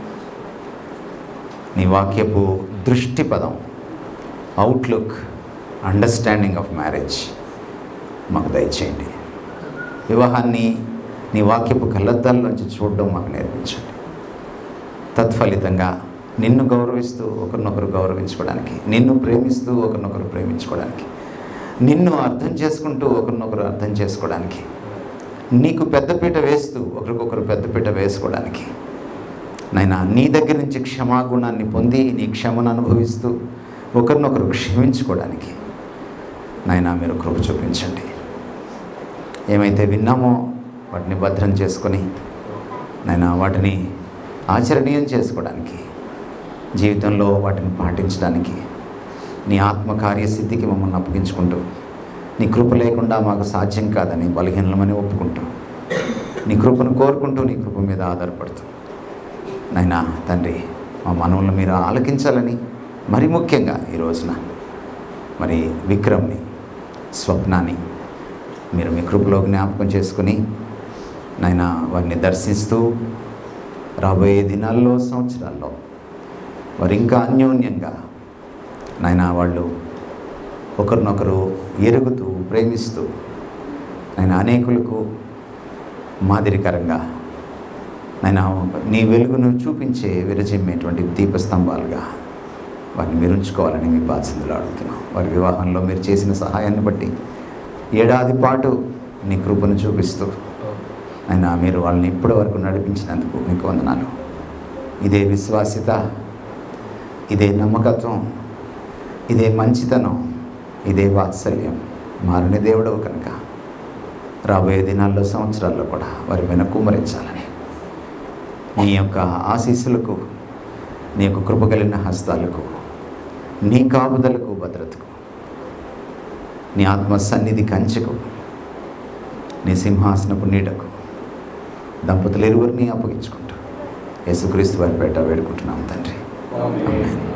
నీ వాక్యపు దృష్టి పదం అవుట్లుక్ అండర్స్టాండింగ్ ఆఫ్ మ్యారేజ్ మాకు దయచేయండి వివాహాన్ని నీ వాక్యపు కళ్ళద్దాల్లోంచి చూడడం మాకు నేర్పించండి తత్ఫలితంగా నిన్ను గౌరవిస్తూ ఒకరినొకరు గౌరవించుకోవడానికి నిన్ను ప్రేమిస్తూ ఒకరినొకరు ప్రేమించుకోవడానికి నిన్ను అర్థం చేసుకుంటూ ఒకరినొకరు అర్థం చేసుకోవడానికి నీకు పెద్దపీట వేస్తూ ఒకరికొకరు పెద్దపీట వేసుకోవడానికి నైనా నీ దగ్గర నుంచి క్షమాగుణాన్ని పొంది నీ క్షమను అనుభవిస్తూ ఒకరినొకరు క్షమించుకోవడానికి నాయనా మీరు కృప చూపించండి ఏమైతే విన్నామో వాటిని భద్రం చేసుకొని నైనా వాటిని ఆచరణీయం చేసుకోవడానికి జీవితంలో వాటిని పాటించడానికి నీ ఆత్మ కార్యసిద్ధికి మమ్మల్ని అప్పగించుకుంటూ నీ కృప లేకుండా మాకు సాధ్యం కాదని బలహీనమని ఒప్పుకుంటూ నీ కృపను కోరుకుంటూ నీ కృప మీద ఆధారపడుతూ నైనా తండ్రి మా మనవులను మీరు ఆలకించాలని మరి ముఖ్యంగా ఈ రోజున మరి విక్రమ్ని స్వప్నాన్ని మీరు మీ కృపలో జ్ఞాపకం చేసుకుని నాయన వారిని దర్శిస్తూ రాబోయే దినాల్లో సంవత్సరాల్లో వారు ఇంకా అన్యోన్యంగా నాయన వాళ్ళు ఒకరినొకరు ఎరుగుతూ ప్రేమిస్తూ నేను అనేకులకు మాదిరికరంగా నేను నీ వెలుగును చూపించే విరచిమ్మేటువంటి దీపస్తంభాలుగా వారిని మీరు ఉంచుకోవాలని మీ బాధ్యతలు అడుగుతున్నాం వారి వివాహంలో మీరు చేసిన సహాయాన్ని బట్టి ఏడాది పాటు నీ కృపను చూపిస్తూ అయినా మీరు వాళ్ళని ఇప్పటి వరకు నడిపించినందుకు మీకు వందనాలు ఇదే విశ్వాస్యత ఇదే నమ్మకత్వం ఇదే మంచితనం ఇదే వాత్సల్యం మారని దేవుడవు కనుక రాబోయే దినాల్లో సంవత్సరాల్లో కూడా వారి పైన కుమ్మరించాలని నీ యొక్క ఆశీస్సులకు నీ యొక్క కృప కలిగిన హస్తాలకు నీ కాపుదలకు భద్రతకు నీ ఆత్మ సన్నిధి కంచెకు నీ సింహాసనపు నీడకు దంపతులు ఇరువురిని అప్పగించుకుంటూ యేసుక్రీస్తు వారి పేట వేడుకుంటున్నాం తండ్రి ఆమేన్